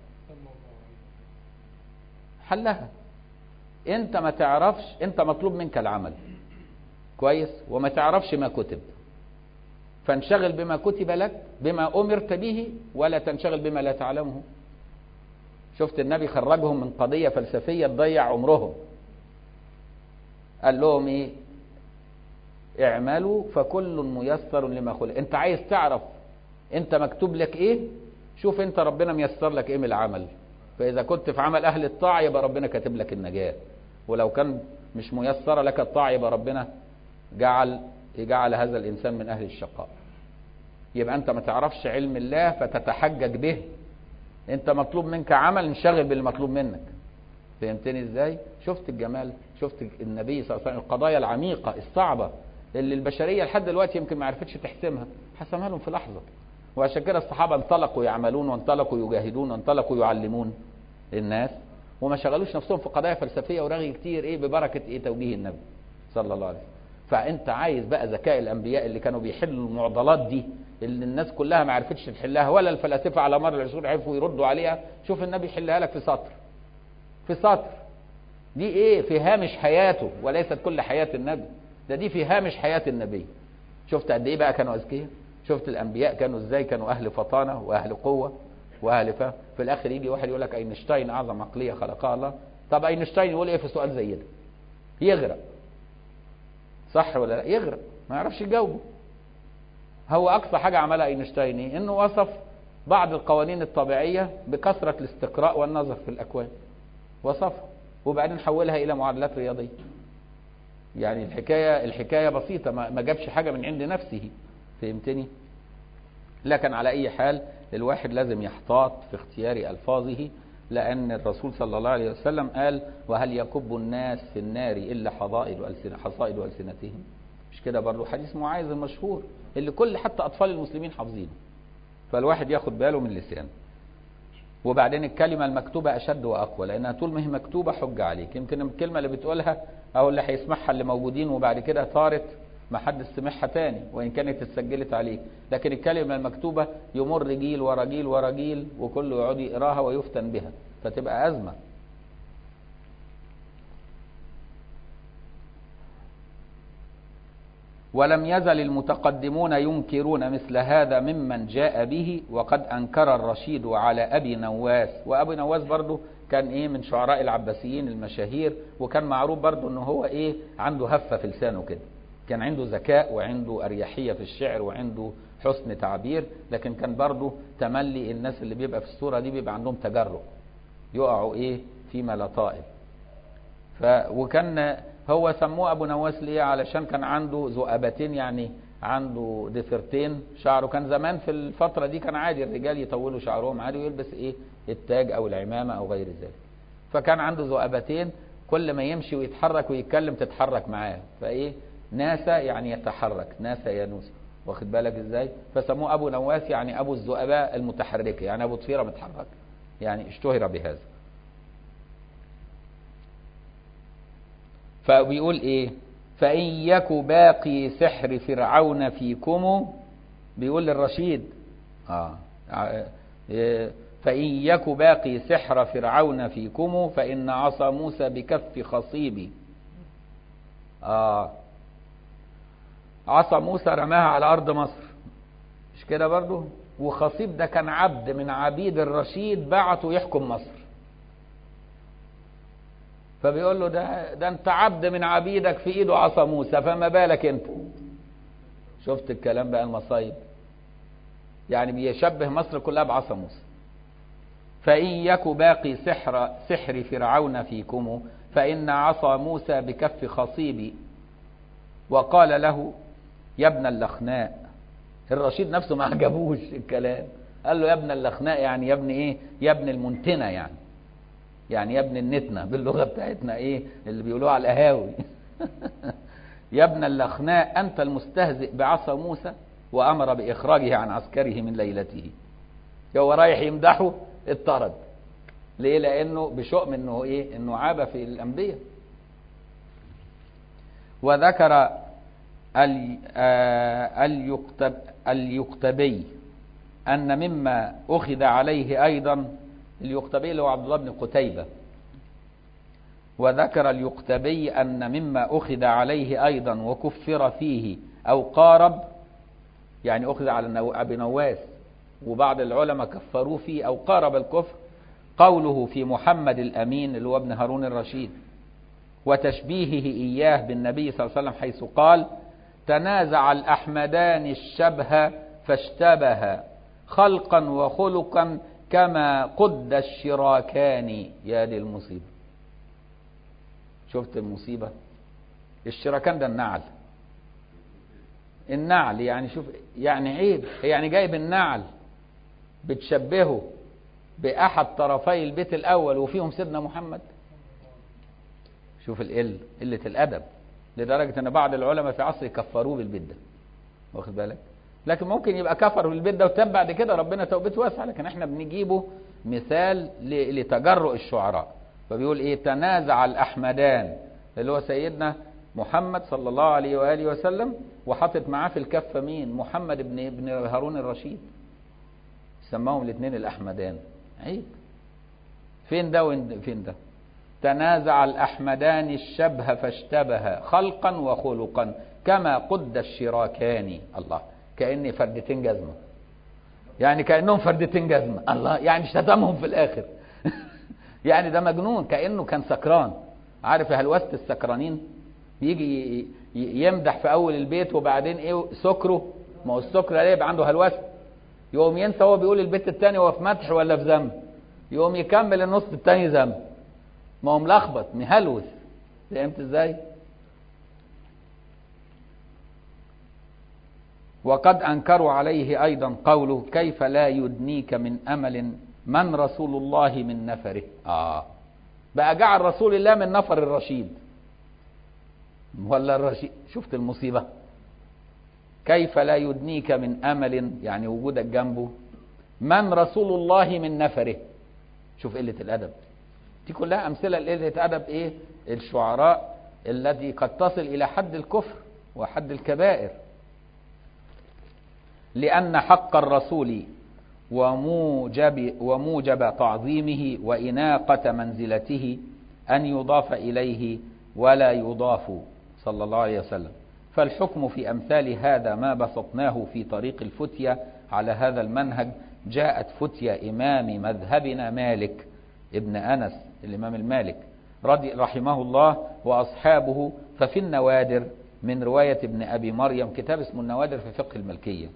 حلها انت ما تعرفش انت مطلوب منك العمل كويس وما تعرفش ما كتب فانشغل بما كتب لك بما امرت به ولا تنشغل بما لا تعلمه شفت النبي خرجهم من قضية فلسفية تضيع عمرهم قال لهم ايه اعملوا فكل ميسر لما خلق انت عايز تعرف انت مكتوب لك ايه شوف انت ربنا ميسر لك ايه من العمل فاذا كنت في عمل اهل الطاعة يبقى ربنا كاتب لك النجاة ولو كان مش ميسرة لك الطاعة يبقى ربنا جعل جعل هذا الانسان من اهل الشقاء يبقى انت ما تعرفش علم الله فتتحجج به انت مطلوب منك عمل انشغل بالمطلوب منك فهمتني ازاي شفت الجمال شفت النبي صلى الله عليه وسلم القضايا العميقة الصعبة اللي البشرية لحد دلوقتي يمكن ما عرفتش تحسمها حسمها لهم في لحظة وعشان كده الصحابة انطلقوا يعملون وانطلقوا يجاهدون وانطلقوا يعلمون الناس وما شغلوش نفسهم في قضايا فلسفية ورغي كتير ايه ببركة ايه توجيه النبي صلى الله عليه وسلم فانت عايز بقى ذكاء الانبياء اللي كانوا بيحلوا المعضلات دي اللي الناس كلها ما عرفتش تحلها ولا الفلاسفة على مر العصور عرفوا يردوا عليها شوف النبي يحلها لك في سطر في سطر دي ايه في هامش حياته وليست كل حياة النبي ده دي في هامش حياة النبي شفت قد ايه بقى كانوا اذكياء شفت الانبياء كانوا ازاي كانوا اهل فطانة واهل قوة واهل فهم في الاخر يجي واحد يقول لك اينشتاين اعظم عقلية خلقها الله طب اينشتاين يقول ايه في سؤال زي ده يغرق صح ولا لا يغرق ما يعرفش يجاوبه هو اقصى حاجة عملها اينشتاين ايه انه وصف بعض القوانين الطبيعية بكثرة الاستقراء والنظر في الاكوان وصفها وبعدين حولها الى معادلات رياضية يعني الحكاية الحكاية بسيطة ما جابش حاجة من عند نفسه فهمتني لكن على اي حال الواحد لازم يحتاط في اختيار الفاظه لان الرسول صلى الله عليه وسلم قال وهل يكب الناس في النار الا حضائد والسنة حصائد والسنتهم مش كده برضه حديث معاذ المشهور اللي كل حتى اطفال المسلمين حافظينه فالواحد ياخد باله من لسانه وبعدين الكلمة المكتوبة أشد وأقوى لأنها طول ما هي مكتوبة حج عليك يمكن الكلمة اللي بتقولها أو اللي هيسمعها اللي موجودين وبعد كده طارت ما حد سمعها تاني وإن كانت اتسجلت عليك لكن الكلمة المكتوبة يمر جيل ورا جيل ورا جيل وكله يقعد يقراها ويفتن بها فتبقى أزمة ولم يزل المتقدمون ينكرون مثل هذا ممن جاء به وقد أنكر الرشيد على أبي نواس وأبي نواس برضه كان إيه من شعراء العباسيين المشاهير وكان معروف برضه إنه هو إيه عنده هفة في لسانه كده كان عنده ذكاء وعنده أريحية في الشعر وعنده حسن تعبير لكن كان برضه تملي الناس اللي بيبقى في الصورة دي بيبقى عندهم تجرؤ يقعوا إيه فيما لا طائل ف وكان هو سموه ابو نواس ليه علشان كان عنده ذؤابتين يعني عنده ضفيرتين شعره كان زمان في الفتره دي كان عادي الرجال يطولوا شعرهم عادي ويلبس ايه التاج او العمامه او غير ذلك فكان عنده ذؤابتين كل ما يمشي ويتحرك ويتكلم تتحرك معاه فايه ناسا يعني يتحرك ناسا ينوس واخد بالك ازاي فسموه ابو نواس يعني ابو الذؤباء المتحركه يعني ابو ضفيره متحرك يعني اشتهر بهذا فبيقول ايه فإن يك باقي سحر فرعون فيكم بيقول للرشيد آه. فإن يك باقي سحر فرعون فيكم فإن عصا موسى بكف خصيبي آه. عصا موسى رماها على أرض مصر مش كده برضو وخصيب ده كان عبد من عبيد الرشيد بعته يحكم مصر فبيقول له ده ده انت عبد من عبيدك في ايده عصا موسى فما بالك انت شفت الكلام بقى المصايب يعني بيشبه مصر كلها بعصا موسى فإن يك باقي سحر سحر فرعون فيكم فإن عصا موسى بكف خصيب وقال له يا ابن اللخناء الرشيد نفسه ما عجبوش الكلام قال له يا ابن اللخناء يعني يا ابن ايه يا ابن المنتنة يعني يعني يا ابن النتنة باللغة بتاعتنا ايه اللي بيقولوها على القهاوي يا ابن اللخناء أنت المستهزئ بعصا موسى وأمر بإخراجه عن عسكره من ليلته هو رايح يمدحه اطرد ليه لأنه بشؤم أنه إيه أنه عاب في الأنبياء وذكر اليكتب اليكتبي أن مما أخذ عليه أيضا اليكتبي اللي هو عبد الله بن قتيبة وذكر اليقتبي أن مما أخذ عليه أيضا وكفر فيه أو قارب يعني أخذ على أبي نواس وبعض العلماء كفروه فيه أو قارب الكفر قوله في محمد الأمين اللي هو ابن هارون الرشيد وتشبيهه إياه بالنبي صلى الله عليه وسلم حيث قال تنازع الأحمدان الشبه فاشتبه خلقا وخلقا كما قد الشراكان يا دي المصيبة شفت المصيبة الشراكان ده النعل النعل يعني شوف يعني عيب يعني جايب النعل بتشبهه بأحد طرفي البيت الأول وفيهم سيدنا محمد شوف القل قلة الأدب لدرجة أن بعض العلماء في عصر كفروه بالبيت ده واخد بالك لكن ممكن يبقى كفر بالبيت ده وتاب بعد كده ربنا توبته واسعة لكن احنا بنجيبه مثال لتجرؤ الشعراء فبيقول ايه تنازع الأحمدان اللي هو سيدنا محمد صلى الله عليه وآله وسلم وحاطط معاه في الكفة مين محمد ابن ابن هارون الرشيد سماهم الاثنين الأحمدان عيب فين ده وفين ده تنازع الأحمدان الشبه فاشتبه خلقا وخلقا كما قد الشراكان الله كأني فردتين جزمة يعني كأنهم فردتين جزمة الله يعني شتمهم في الآخر يعني ده مجنون كأنه كان سكران عارف هلوسة السكرانين يجي يمدح في أول البيت وبعدين إيه سكره ما هو السكر ليه يبقى عنده هلوسة يقوم ينسى هو بيقول البيت التاني هو في مدح ولا في ذم يقوم يكمل النص التاني ذم ما هو ملخبط مهلوس فهمت ازاي وقد انكروا عليه ايضا قوله كيف لا يدنيك من امل من رسول الله من نفره اه بقى جعل رسول الله من نفر الرشيد ولا الرشيد شفت المصيبه كيف لا يدنيك من امل يعني وجودك جنبه من رسول الله من نفره شوف قله الادب دي كلها امثله لقله ادب ايه الشعراء التي قد تصل الى حد الكفر وحد الكبائر لان حق الرسول وموجب وموجب تعظيمه واناقه منزلته ان يضاف اليه ولا يضاف صلى الله عليه وسلم فالحكم في امثال هذا ما بسطناه في طريق الفتية على هذا المنهج جاءت فتية امام مذهبنا مالك ابن انس الامام المالك رضي رحمه الله واصحابه ففي النوادر من رواية ابن ابي مريم كتاب اسمه النوادر في فقه الملكية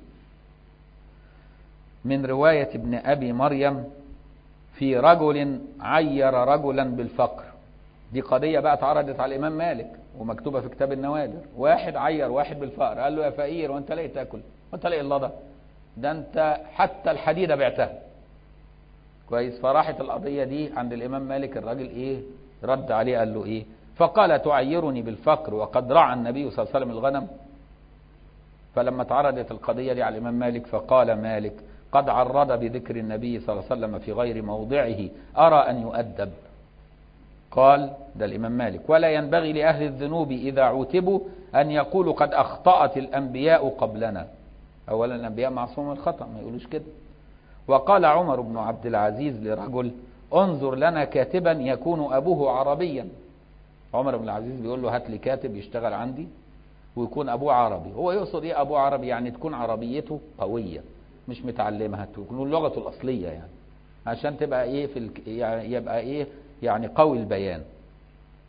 من رواية ابن ابي مريم في رجل عير رجلا بالفقر دي قضية بقى اتعرضت على الامام مالك ومكتوبة في كتاب النوادر واحد عير واحد بالفقر قال له يا فقير وانت لاقي تاكل وانت لاقي اللضى ده انت حتى الحديدة بعتها كويس فراحت القضية دي عند الإمام مالك الراجل إيه رد عليه قال له إيه فقال تعيرني بالفقر وقد رعى النبي صلى الله عليه وسلم الغنم فلما تعرضت القضية دي على الإمام مالك فقال مالك قد عرض بذكر النبي صلى الله عليه وسلم في غير موضعه أرى أن يؤدب قال ده الإمام مالك ولا ينبغي لأهل الذنوب إذا عوتبوا أن يقولوا قد أخطأت الأنبياء قبلنا أولا الأنبياء معصوم الخطأ ما يقولوش كده وقال عمر بن عبد العزيز لرجل انظر لنا كاتبا يكون أبوه عربيا عمر بن العزيز بيقول له هات لي كاتب يشتغل عندي ويكون أبوه عربي هو يقصد إيه أبوه عربي يعني تكون عربيته قوية مش متعلمها تكون لغته الأصلية يعني عشان تبقى إيه في الك... يعني يبقى إيه يعني قوي البيان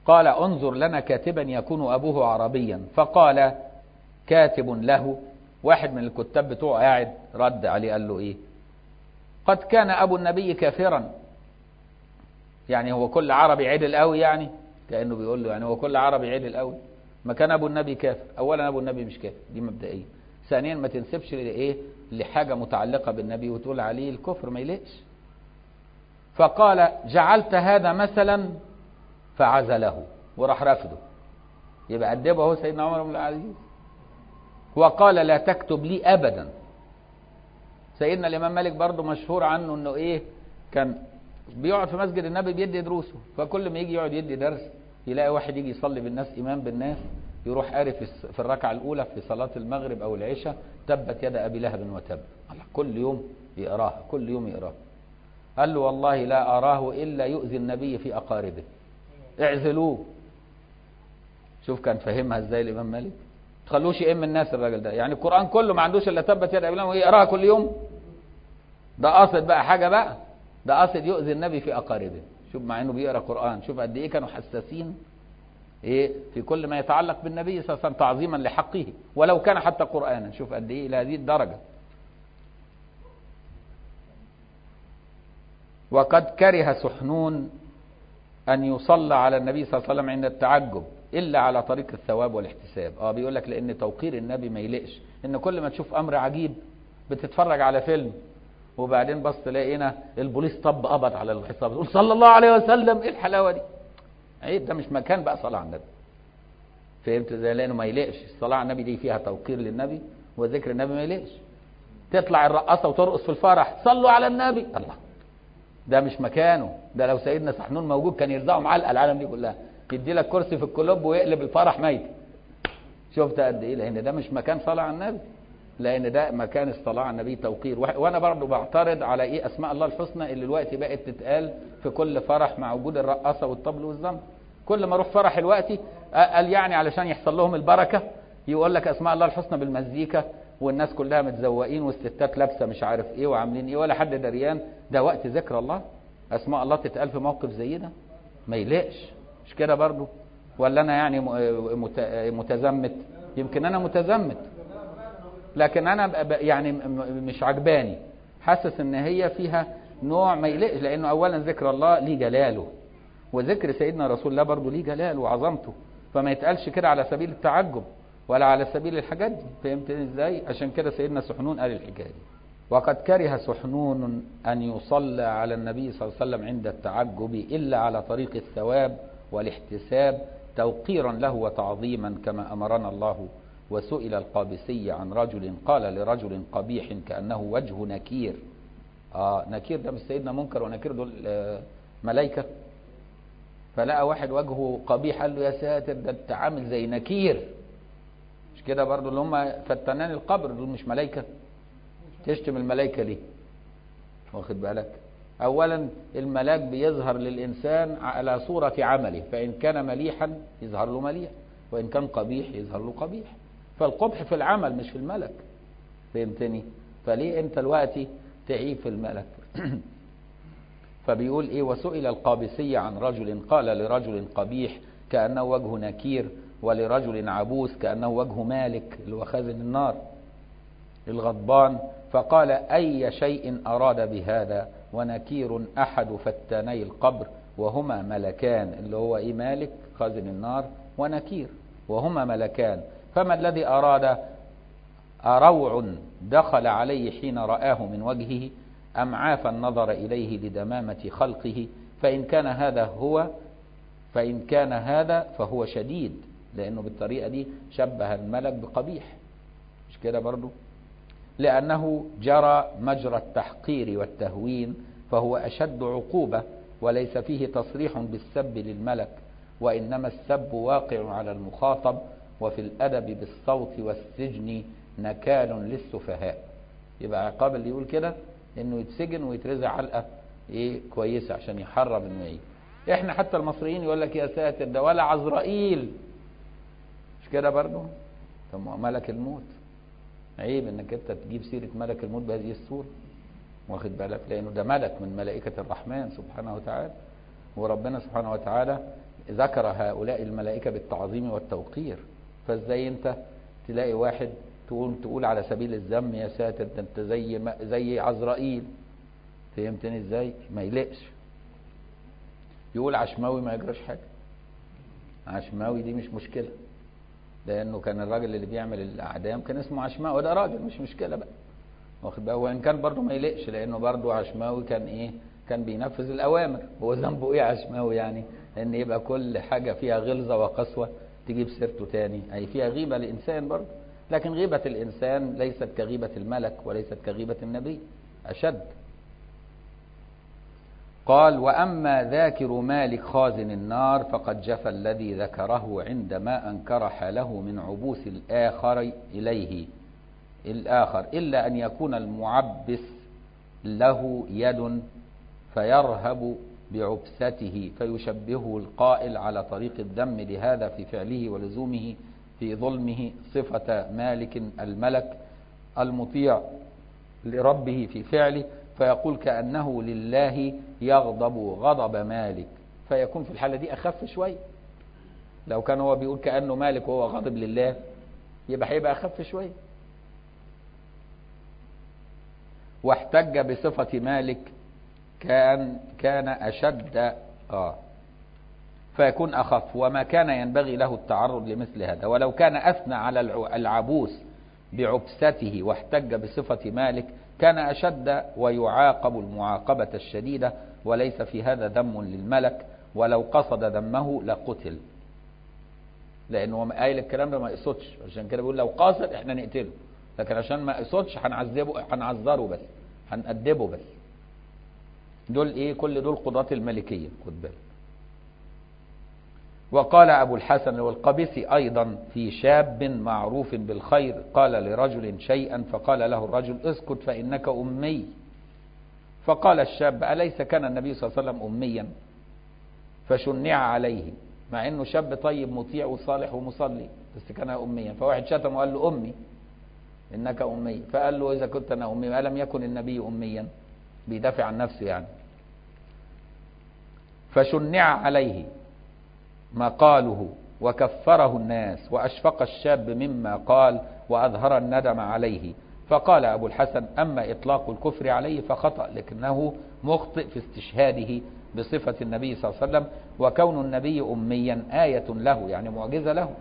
قال انظر لنا كاتبا يكون أبوه عربيا فقال كاتب له واحد من الكتاب بتوعه قاعد رد عليه قال له ايه قد كان ابو النبي كافرا يعني هو كل عربي عدل قوي يعني كانه بيقول له يعني هو كل عربي عدل قوي ما كان ابو النبي كافر اولا ابو النبي مش كافر دي مبدئيا ثانيا ما تنسبش لايه لحاجه متعلقه بالنبي وتقول عليه الكفر ما يليقش فقال جعلت هذا مثلا فعزله وراح رفضه يبقى أدبه هو سيدنا عمر بن العزيز وقال لا تكتب لي أبدا سيدنا الإمام مالك برضه مشهور عنه أنه إيه كان بيقعد في مسجد النبي بيدي دروسه فكل ما يجي يقعد يدي درس يلاقي واحد يجي يصلي بالناس إمام بالناس يروح قاري في في الركعة الأولى في صلاة المغرب أو العشاء تبت يد أبي لهب وتب كل يوم يقراها كل يوم يقراها قال له والله لا أراه إلا يؤذي النبي في أقاربه اعزلوه شوف كان فهمها ازاي الامام مالك تخلوش يئم الناس الراجل ده يعني القران كله ما عندوش الا تبت يد ابي لهب ويقراها كل يوم ده قاصد بقى حاجه بقى ده قاصد يؤذي النبي في اقاربه شوف مع انه بيقرا قران شوف قد ايه كانوا حساسين ايه في كل ما يتعلق بالنبي صلى الله عليه وسلم تعظيما لحقه ولو كان حتى قرانا شوف قد ايه الى هذه الدرجه وقد كره سحنون أن يصلى على النبي صلى الله عليه وسلم عند التعجب إلا على طريق الثواب والاحتساب اه بيقول لك لأن توقير النبي ما يلقش إن كل ما تشوف أمر عجيب بتتفرج على فيلم وبعدين بص تلاقي هنا البوليس طب قبض على الحساب تقول صلى الله عليه وسلم ايه الحلاوه دي عيب ده مش مكان بقى صلاه على النبي فهمت ازاي لانه ما يلقش الصلاه على النبي دي فيها توقير للنبي وذكر النبي ما يلقش تطلع الرقاصه وترقص في الفرح صلوا على النبي الله ده مش مكانه ده لو سيدنا سحنون موجود كان يرزعه معلقه العالم دي كلها يدي لك كرسي في الكلوب ويقلب الفرح ميت شفت قد ايه لان ده مش مكان صلاه على النبي لان ده مكان الصلاه على النبي توقير وانا برضو بعترض على ايه اسماء الله الحسنى اللي دلوقتي بقت تتقال في كل فرح مع وجود الرقاصه والطبل والزمر كل ما اروح فرح دلوقتي قال يعني علشان يحصل لهم البركه يقول لك اسماء الله الحسنى بالمزيكا والناس كلها متزوقين والستات لابسه مش عارف ايه وعاملين ايه ولا حد دريان ده وقت ذكر الله اسماء الله تتقال في موقف زي ده ما يلقش مش كده برضو ولا انا يعني متزمت يمكن انا متزمت لكن انا يعني مش عجباني حاسس ان هي فيها نوع ما يلقش لانه اولا ذكر الله ليه جلاله وذكر سيدنا رسول الله برضه ليه جلاله وعظمته فما يتقالش كده على سبيل التعجب ولا على سبيل الحاجات دي فهمتني ازاي عشان كده سيدنا سحنون قال الحكايه دي وقد كره سحنون ان يصلى على النبي صلى الله عليه وسلم عند التعجب الا على طريق الثواب والاحتساب توقيرا له وتعظيما كما امرنا الله وسئل القابسي عن رجل قال لرجل قبيح كانه وجه نكير اه نكير ده مش سيدنا منكر ونكير دول آه ملائكه فلقى واحد وجهه قبيح قال له يا ساتر ده انت عامل زي نكير مش كده برضو اللي هم فتنان القبر دول مش ملائكة تشتم الملائكة ليه واخد بالك اولا الملاك بيظهر للانسان على صورة عمله فان كان مليحا يظهر له مليح وان كان قبيح يظهر له قبيح فالقبح في العمل مش في الملك فهمتني فليه انت دلوقتي تعيب في الملك فبيقول ايه وسئل القابسي عن رجل قال لرجل قبيح كأنه وجه نكير ولرجل عبوس كأنه وجه مالك اللي هو خازن النار الغضبان فقال أي شيء أراد بهذا ونكير أحد فتاني القبر وهما ملكان اللي هو إيه مالك خازن النار ونكير وهما ملكان فما الذي أراد أروع دخل عليه حين رآه من وجهه أم عاف النظر إليه لدمامة خلقه فإن كان هذا هو فإن كان هذا فهو شديد لأنه بالطريقة دي شبه الملك بقبيح مش كده برضو لأنه جرى مجرى التحقير والتهوين فهو أشد عقوبة وليس فيه تصريح بالسب للملك وإنما السب واقع على المخاطب وفي الأدب بالصوت والسجن نكال للسفهاء يبقى عقاب اللي يقول كده انه يتسجن ويترزع علقه ايه كويسه عشان يحرم انه يعيد احنا حتى المصريين يقول لك يا ساتر ده ولا عزرائيل مش كده برضه طب ملك الموت عيب انك انت تجيب سيره ملك الموت بهذه الصوره واخد بالك لانه ده ملك من ملائكه الرحمن سبحانه وتعالى وربنا سبحانه وتعالى ذكر هؤلاء الملائكة بالتعظيم والتوقير فازاي انت تلاقي واحد تقول تقول على سبيل الذم يا ساتر ده انت زي ما زي عزرائيل فهمتني ازاي ما يلقش يقول عشماوي ما يجراش حاجه عشماوي دي مش مشكله لانه كان الراجل اللي بيعمل الاعدام كان اسمه عشماوي ده راجل مش مشكله بقى واخد بالك وان كان برضه ما يلقش لانه برضه عشماوي كان ايه كان بينفذ الاوامر هو ذنبه ايه عشماوي يعني ان يبقى كل حاجه فيها غلظه وقسوه تجيب سيرته تاني اي فيها غيبه لانسان برضه لكن غيبه الانسان ليست كغيبه الملك وليست كغيبه النبي اشد قال واما ذاكر مالك خازن النار فقد جفى الذي ذكره عندما انكر حاله من عبوس الاخر اليه الاخر الا ان يكون المعبس له يد فيرهب بعبسته فيشبهه القائل على طريق الذم لهذا في فعله ولزومه في ظلمه صفة مالك الملك المطيع لربه في فعله فيقول كأنه لله يغضب غضب مالك فيكون في الحالة دي أخف شوية لو كان هو بيقول كأنه مالك وهو غاضب لله يبقى هيبقى أخف شوية واحتج بصفة مالك كان كان أشد آه فيكون أخف وما كان ينبغي له التعرض لمثل هذا ولو كان أثنى على العبوس بعبسته واحتج بصفة مالك كان أشد ويعاقب المعاقبة الشديدة وليس في هذا ذم للملك ولو قصد ذمه لقتل لأنه هو قايل الكلام ده ما يقصدش عشان كده بيقول لو قاصد احنا نقتله لكن عشان ما يقصدش هنعذبه هنعذره بس هنأدبه بس دول ايه كل دول قضاة الملكية خد بالك وقال أبو الحسن والقبيسي أيضا في شاب معروف بالخير قال لرجل شيئا فقال له الرجل اسكت فإنك أمي فقال الشاب أليس كان النبي صلى الله عليه وسلم أميا فشنع عليه مع أنه شاب طيب مطيع وصالح ومصلي بس كان أميا فواحد شتم وقال له أمي إنك أمي فقال له إذا كنت أنا أمي ألم يكن النبي أميا بيدافع عن نفسه يعني فشنع عليه مقاله وكفره الناس وأشفق الشاب مما قال وأظهر الندم عليه فقال أبو الحسن أما إطلاق الكفر عليه فخطأ لكنه مخطئ في استشهاده بصفة النبي صلى الله عليه وسلم وكون النبي أميا آية له يعني معجزة له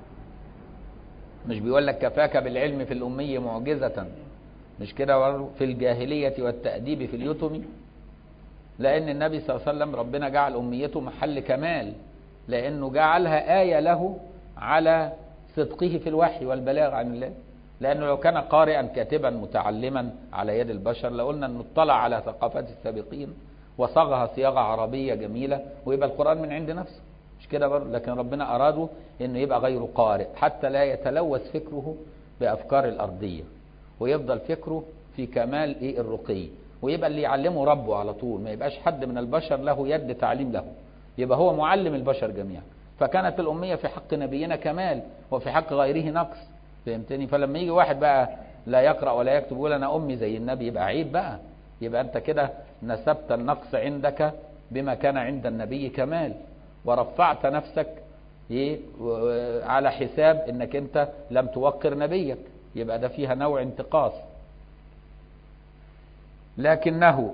مش بيقول لك كفاك بالعلم في الأمي معجزة مش كده في الجاهلية والتأديب في اليتم لأن النبي صلى الله عليه وسلم ربنا جعل أميته محل كمال لأنه جعلها آية له على صدقه في الوحي والبلاغ عن الله لأنه لو كان قارئا كاتبا متعلما على يد البشر لقلنا أنه اطلع على ثقافات السابقين وصاغها صياغة عربية جميلة ويبقى القرآن من عند نفسه مش كده برضه لكن ربنا أراده أنه يبقى غير قارئ حتى لا يتلوث فكره بأفكار الأرضية ويفضل فكره في كمال إيه الرقي ويبقى اللي يعلمه ربه على طول ما يبقاش حد من البشر له يد تعليم له يبقى هو معلم البشر جميعا فكانت الأمية في حق نبينا كمال وفي حق غيره نقص فهمتني فلما يجي واحد بقى لا يقرأ ولا يكتب يقول أنا أمي زي النبي يبقى عيب بقى يبقى أنت كده نسبت النقص عندك بما كان عند النبي كمال ورفعت نفسك إيه على حساب انك انت لم توقر نبيك يبقى ده فيها نوع انتقاص لكنه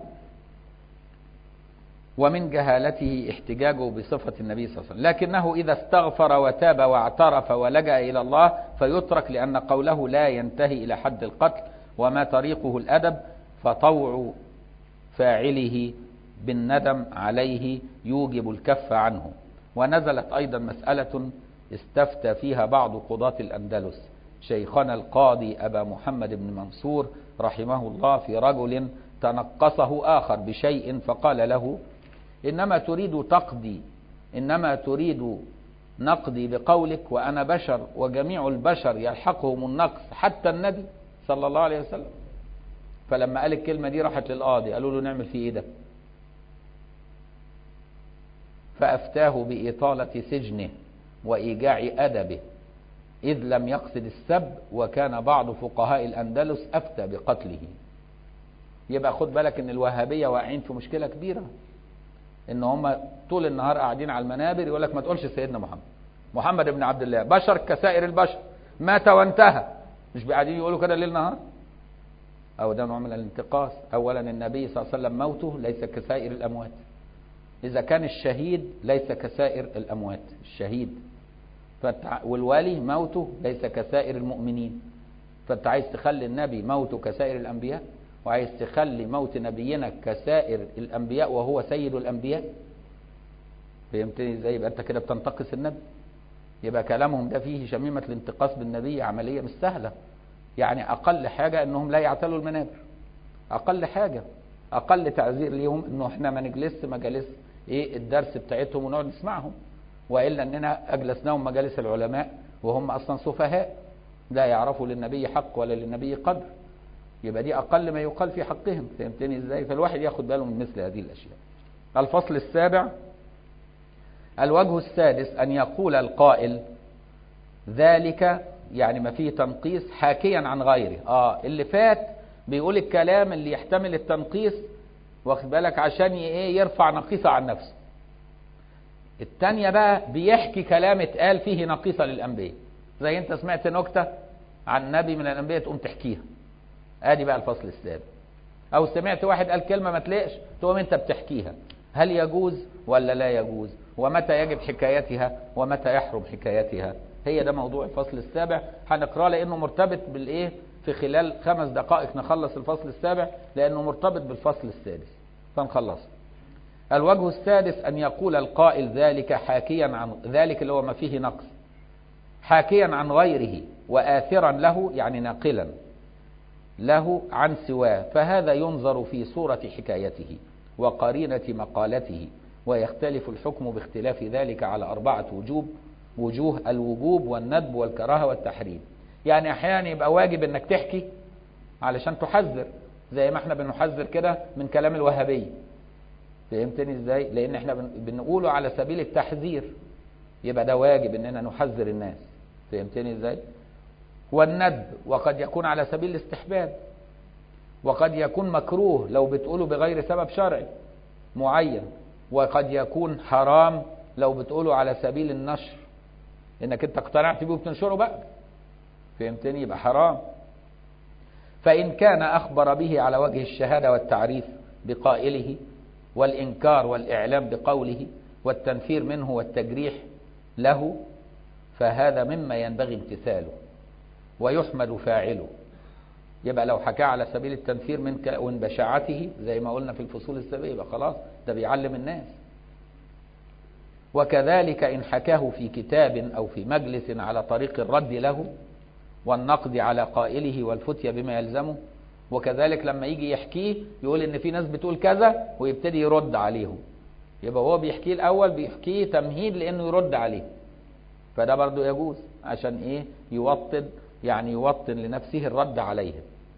ومن جهالته احتجاجه بصفة النبي صلى الله عليه وسلم لكنه إذا استغفر وتاب واعترف ولجأ إلى الله فيترك لأن قوله لا ينتهي إلى حد القتل وما طريقه الأدب فطوع فاعله بالندم عليه يوجب الكف عنه ونزلت أيضا مسألة استفتى فيها بعض قضاة الأندلس شيخنا القاضي أبا محمد بن منصور رحمه الله في رجل تنقصه آخر بشيء فقال له إنما تريد تقضي إنما تريد نقضي بقولك وأنا بشر وجميع البشر يلحقهم النقص حتى النبي صلى الله عليه وسلم فلما قال الكلمة دي راحت للقاضي قالوا له نعمل فيه إيه ده فأفتاه بإطالة سجنه وإيجاع أدبه إذ لم يقصد السب وكان بعض فقهاء الأندلس أفتى بقتله يبقى خد بالك ان الوهابية واقعين في مشكلة كبيرة ان هم طول النهار قاعدين على المنابر يقول لك ما تقولش سيدنا محمد محمد بن عبد الله بشر كسائر البشر مات وانتهى مش قاعدين يقولوا كده ليل نهار او ده نوع من الانتقاص اولا النبي صلى الله عليه وسلم موته ليس كسائر الاموات اذا كان الشهيد ليس كسائر الاموات الشهيد فتع... والولي موته ليس كسائر المؤمنين فانت عايز تخلي النبي موته كسائر الانبياء وعايز تخلي موت نبينا كسائر الانبياء وهو سيد الانبياء فهمتني ازاي يبقى انت كده بتنتقص النبي يبقى كلامهم ده فيه شميمة الانتقاص بالنبي عملية مش سهلة يعني أقل حاجة أنهم لا يعتلوا المنابر أقل حاجة أقل تعذير ليهم أنه إحنا ما نجلس مجالس إيه الدرس بتاعتهم ونقعد نسمعهم وإلا أننا أجلسناهم مجالس العلماء وهم أصلا سفهاء لا يعرفوا للنبي حق ولا للنبي قدر يبقى دي أقل ما يقال في حقهم فهمتني إزاي فالواحد ياخد باله من مثل هذه الأشياء الفصل السابع الوجه السادس أن يقول القائل ذلك يعني ما فيه تنقيص حاكيا عن غيره آه اللي فات بيقول الكلام اللي يحتمل التنقيص واخد بالك عشان ايه يرفع نقيصة عن نفسه التانية بقى بيحكي كلام اتقال فيه نقيصة للأنبياء زي انت سمعت نكتة عن نبي من الأنبياء تقوم تحكيها ادي بقى الفصل السابع او سمعت واحد قال كلمة ما تلاقش تقوم انت بتحكيها هل يجوز ولا لا يجوز ومتى يجب حكايتها ومتى يحرم حكايتها هي ده موضوع الفصل السابع هنقراه لانه مرتبط بالايه في خلال خمس دقائق نخلص الفصل السابع لانه مرتبط بالفصل السادس فنخلصه الوجه السادس ان يقول القائل ذلك حاكيا عن ذلك اللي هو ما فيه نقص حاكيا عن غيره واثرا له يعني ناقلا له عن سواه فهذا ينظر في صورة حكايته وقرينة مقالته ويختلف الحكم باختلاف ذلك على أربعة وجوب وجوه الوجوب والندب والكراهة والتحريم يعني أحيانا يبقى واجب أنك تحكي علشان تحذر زي ما احنا بنحذر كده من كلام الوهابية فهمتني ازاي لان احنا بنقوله على سبيل التحذير يبقى ده واجب اننا نحذر الناس فهمتني ازاي والندب وقد يكون على سبيل الاستحباب وقد يكون مكروه لو بتقوله بغير سبب شرعي معين وقد يكون حرام لو بتقوله على سبيل النشر انك انت اقتنعت بيه وبتنشره بقى فهمتني يبقى حرام فإن كان أخبر به على وجه الشهادة والتعريف بقائله والإنكار والإعلام بقوله والتنفير منه والتجريح له فهذا مما ينبغي امتثاله ويحمد فاعله يبقى لو حكى على سبيل التنفير من ومن بشاعته زي ما قلنا في الفصول السابقة يبقى خلاص ده بيعلم الناس وكذلك إن حكاه في كتاب أو في مجلس على طريق الرد له والنقد على قائله والفتية بما يلزمه وكذلك لما يجي يحكيه يقول ان في ناس بتقول كذا ويبتدي يرد عليهم يبقى هو بيحكيه الاول بيحكيه تمهيد لانه يرد عليه فده برضو يجوز عشان ايه يوطن يعني يوطن لنفسه الرد عليهم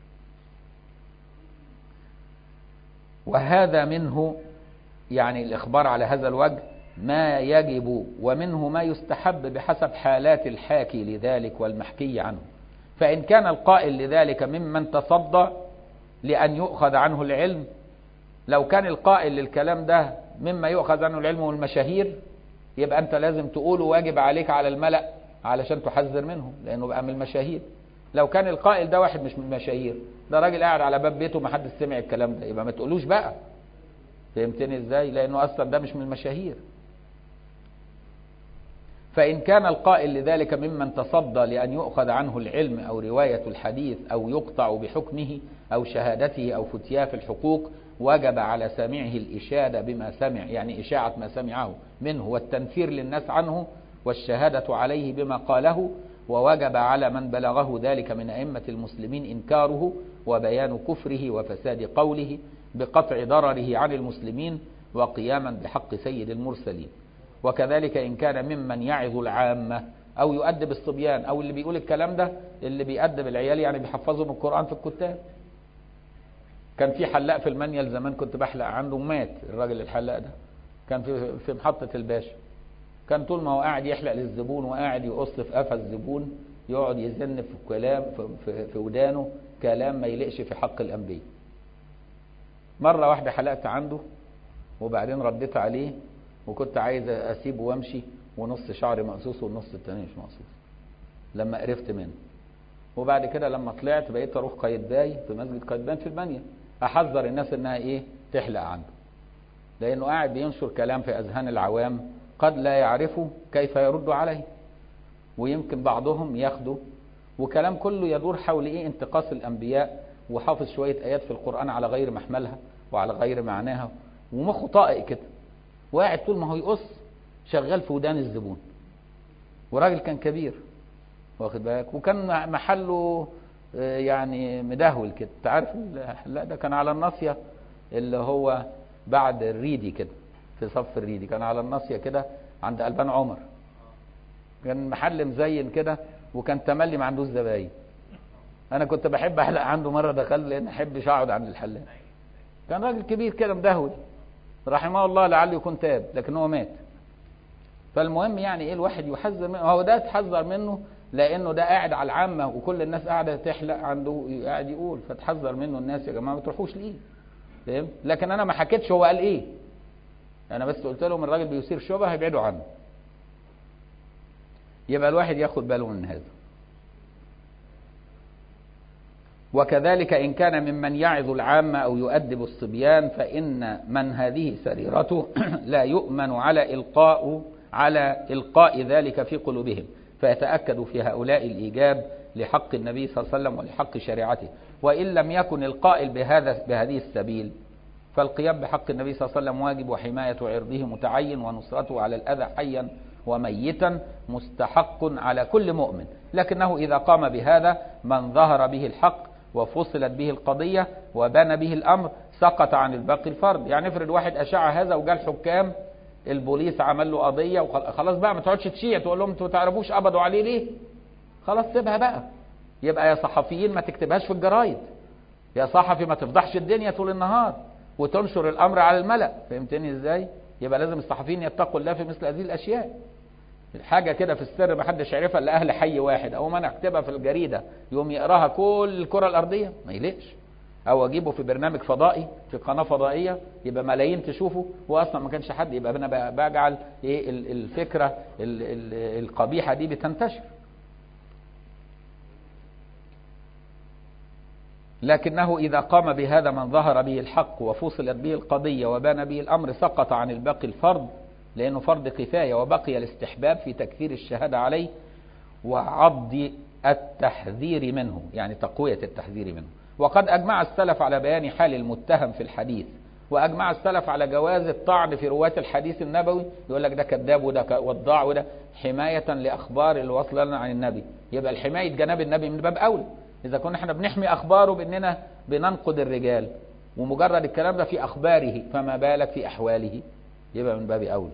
وهذا منه يعني الإخبار على هذا الوجه ما يجب ومنه ما يستحب بحسب حالات الحاكي لذلك والمحكي عنه فإن كان القائل لذلك ممن تصدى لأن يؤخذ عنه العلم لو كان القائل للكلام ده مما يؤخذ عنه العلم والمشاهير يبقى أنت لازم تقوله واجب عليك على الملأ علشان تحذر منه لأنه بقى من المشاهير لو كان القائل ده واحد مش من المشاهير ده راجل قاعد على باب بيته ما حدش سمع الكلام ده يبقى ما تقولوش بقى فهمتني ازاي لانه اصلا ده مش من المشاهير فإن كان القائل لذلك ممن تصدى لأن يؤخذ عنه العلم أو رواية الحديث أو يقطع بحكمه أو شهادته أو فتياه في الحقوق وجب على سامعه الإشادة بما سمع يعني إشاعة ما سمعه منه والتنفير للناس عنه والشهادة عليه بما قاله ووجب على من بلغه ذلك من أئمة المسلمين إنكاره وبيان كفره وفساد قوله بقطع ضرره عن المسلمين وقياما بحق سيد المرسلين وكذلك إن كان ممن يعظ العامة أو يؤدب الصبيان أو اللي بيقول الكلام ده اللي بيأدب العيال يعني بيحفظهم القرآن في الكتاب كان في حلاق في المنيل زمان كنت بحلق عنده مات الراجل الحلاق ده كان في في محطة الباشا كان طول ما هو قاعد يحلق للزبون وقاعد يقص في قفا الزبون يقعد يزن في كلام في, في, في ودانه كلام ما يليقش في حق الأنبياء مرة واحدة حلقت عنده وبعدين رديت عليه وكنت عايز اسيبه وامشي ونص شعري مقصوص والنص التاني مش مقصوص لما قرفت منه وبعد كده لما طلعت بقيت اروح قايتباي في مسجد قايتباي في المنيا احذر الناس انها ايه تحلق عنده لانه قاعد بينشر كلام في اذهان العوام قد لا يعرفوا كيف يرد عليه ويمكن بعضهم ياخده وكلام كله يدور حول ايه انتقاص الانبياء وحافظ شويه ايات في القران على غير محملها وعلى غير معناها ومخه طائق كده وقاعد طول ما هو يقص شغال في ودان الزبون وراجل كان كبير واخد بالك وكان محله يعني مدهول كده انت عارف لا ده كان على الناصيه اللي هو بعد الريدي كده في صف الريدي كان على الناصيه كده عند البان عمر كان محل مزين كده وكان تملي ما عندوش زباين انا كنت بحب احلق عنده مره دخلت لان ما احبش اقعد عند الحلاق كان راجل كبير كده مدهول رحمه الله لعله يكون تاب لكن هو مات فالمهم يعني ايه الواحد يحذر منه هو ده تحذر منه لانه ده قاعد على العامه وكل الناس قاعده تحلق عنده قاعد يقول فتحذر منه الناس يا جماعه ما تروحوش ليه فاهم لكن انا ما حكيتش هو قال ايه انا بس قلت لهم الراجل بيثير شبهه هيبعدوا عنه يبقى الواحد ياخد باله من هذا وكذلك إن كان ممن يعظ العامة أو يؤدب الصبيان فإن من هذه سريرته لا يؤمن على إلقاء على إلقاء ذلك في قلوبهم فيتأكد في هؤلاء الإيجاب لحق النبي صلى الله عليه وسلم ولحق شريعته وإن لم يكن القائل بهذا بهذه السبيل فالقيام بحق النبي صلى الله عليه وسلم واجب وحماية عرضه متعين ونصرته على الأذى حيا وميتا مستحق على كل مؤمن لكنه إذا قام بهذا من ظهر به الحق وفصلت به القضية وبان به الأمر سقط عن الباقي الفرد يعني افرض واحد أشاع هذا وجاء الحكام البوليس عمل له قضية وخلاص بقى ما تقعدش تشيع تقول لهم انتوا تعرفوش قبضوا عليه ليه خلاص سيبها بقى يبقى يا صحفيين ما تكتبهاش في الجرايد يا صحفي ما تفضحش الدنيا طول النهار وتنشر الأمر على الملأ فهمتني ازاي يبقى لازم الصحفيين يتقوا الله في مثل هذه الأشياء حاجه كده في السر ما حدش يعرفها الا اهل حي واحد او انا اكتبها في الجريده يقوم يقراها كل الكره الارضيه ما يليقش او اجيبه في برنامج فضائي في قناه فضائيه يبقى ملايين تشوفه واصلا ما كانش حد يبقى انا بجعل ايه الفكره القبيحه دي بتنتشر لكنه إذا قام بهذا من ظهر به الحق وفصلت به القضية وبان به الأمر سقط عن الباقي الفرض لأنه فرض كفاية وبقي الاستحباب في تكثير الشهادة عليه وعض التحذير منه يعني تقوية التحذير منه وقد أجمع السلف على بيان حال المتهم في الحديث وأجمع السلف على جواز الطعن في رواة الحديث النبوي يقول لك ده كذاب وده وضاع وده حماية لأخبار اللي وصل لنا عن النبي يبقى الحماية جناب النبي من باب أولى إذا كنا احنا بنحمي أخباره بأننا بننقد الرجال ومجرد الكلام ده في أخباره فما بالك في أحواله يبقى من باب أولى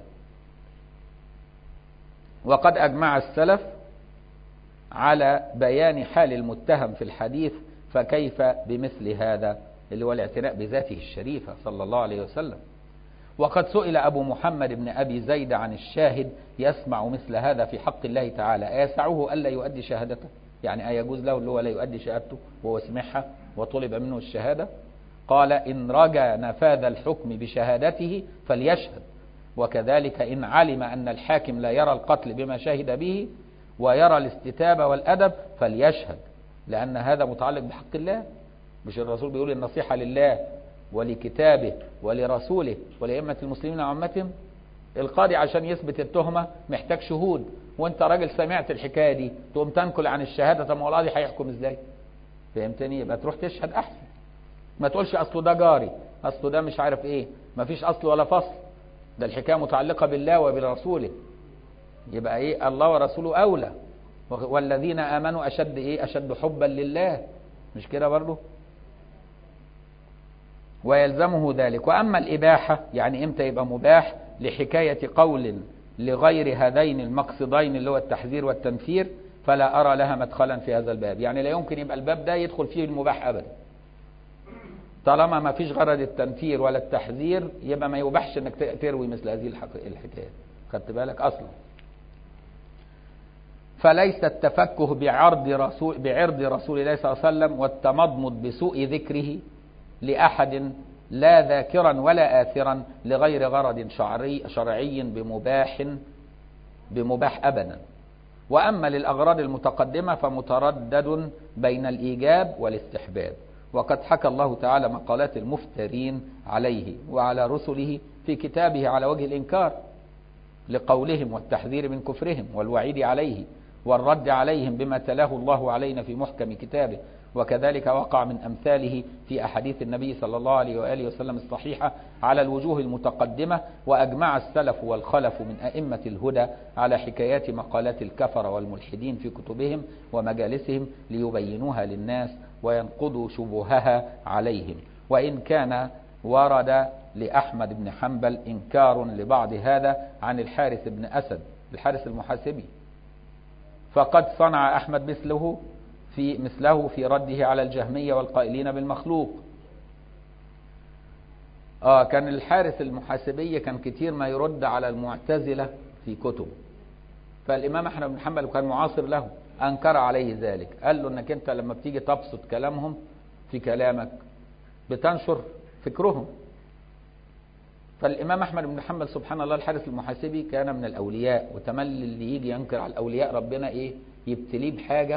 وقد أجمع السلف على بيان حال المتهم في الحديث فكيف بمثل هذا اللي هو الاعتناء بذاته الشريفة صلى الله عليه وسلم وقد سئل أبو محمد بن أبي زيد عن الشاهد يسمع مثل هذا في حق الله تعالى أيسعه ألا يؤدي شهادته يعني أيجوز له اللي هو لا يؤدي شهادته وهو سمعها وطلب منه الشهادة قال إن رجى نفاذ الحكم بشهادته فليشهد وكذلك إن علم أن الحاكم لا يرى القتل بما شهد به ويرى الاستتابة والأدب فليشهد لأن هذا متعلق بحق الله مش الرسول بيقول النصيحة لله ولكتابه ولرسوله ولأئمة المسلمين وعامتهم القاضي عشان يثبت التهمة محتاج شهود وانت راجل سمعت الحكاية دي تقوم تنكل عن الشهادة طب ما القاضي هيحكم ازاي فهمتني يبقى تروح تشهد احسن ما تقولش اصله ده جاري اصله ده مش عارف ايه ما فيش اصل ولا فصل ده الحكاية متعلقة بالله وبرسوله يبقى ايه الله ورسوله اولى والذين امنوا اشد ايه اشد حبا لله مش كده برضه ويلزمه ذلك واما الاباحه يعني امتى يبقى مباح لحكايه قول لغير هذين المقصدين اللي هو التحذير والتنفير فلا ارى لها مدخلا في هذا الباب يعني لا يمكن يبقى الباب ده يدخل فيه المباح ابدا طالما ما فيش غرض التنفير ولا التحذير يبقى ما يباحش انك تروي مثل هذه الحكايه خدت بالك اصلا فليس التفكه بعرض رسول بعرض رسول الله صلى الله عليه وسلم والتمضمض بسوء ذكره لأحد لا ذاكرا ولا آثرا لغير غرض شرعي, شرعي بمباح بمباح أبدا وأما للأغراض المتقدمة فمتردد بين الإيجاب والاستحباب وقد حكى الله تعالى مقالات المفترين عليه وعلى رسله في كتابه على وجه الإنكار لقولهم والتحذير من كفرهم والوعيد عليه والرد عليهم بما تلاه الله علينا في محكم كتابه وكذلك وقع من أمثاله في أحاديث النبي صلى الله عليه وآله وسلم الصحيحة على الوجوه المتقدمة وأجمع السلف والخلف من أئمة الهدى على حكايات مقالات الكفر والملحدين في كتبهم ومجالسهم ليبينوها للناس وينقضوا شبهها عليهم وإن كان ورد لأحمد بن حنبل إنكار لبعض هذا عن الحارث بن أسد الحارث المحاسبي فقد صنع أحمد مثله في مثله في رده على الجهمية والقائلين بالمخلوق آه كان الحارث المحاسبية كان كتير ما يرد على المعتزلة في كتب فالإمام أحمد بن حنبل كان معاصر له أنكر عليه ذلك قال له أنك أنت لما بتيجي تبسط كلامهم في كلامك بتنشر فكرهم فالإمام أحمد بن حنبل سبحان الله الحارث المحاسبي كان من الأولياء وتملي اللي يجي ينكر على الأولياء ربنا إيه يبتليه بحاجة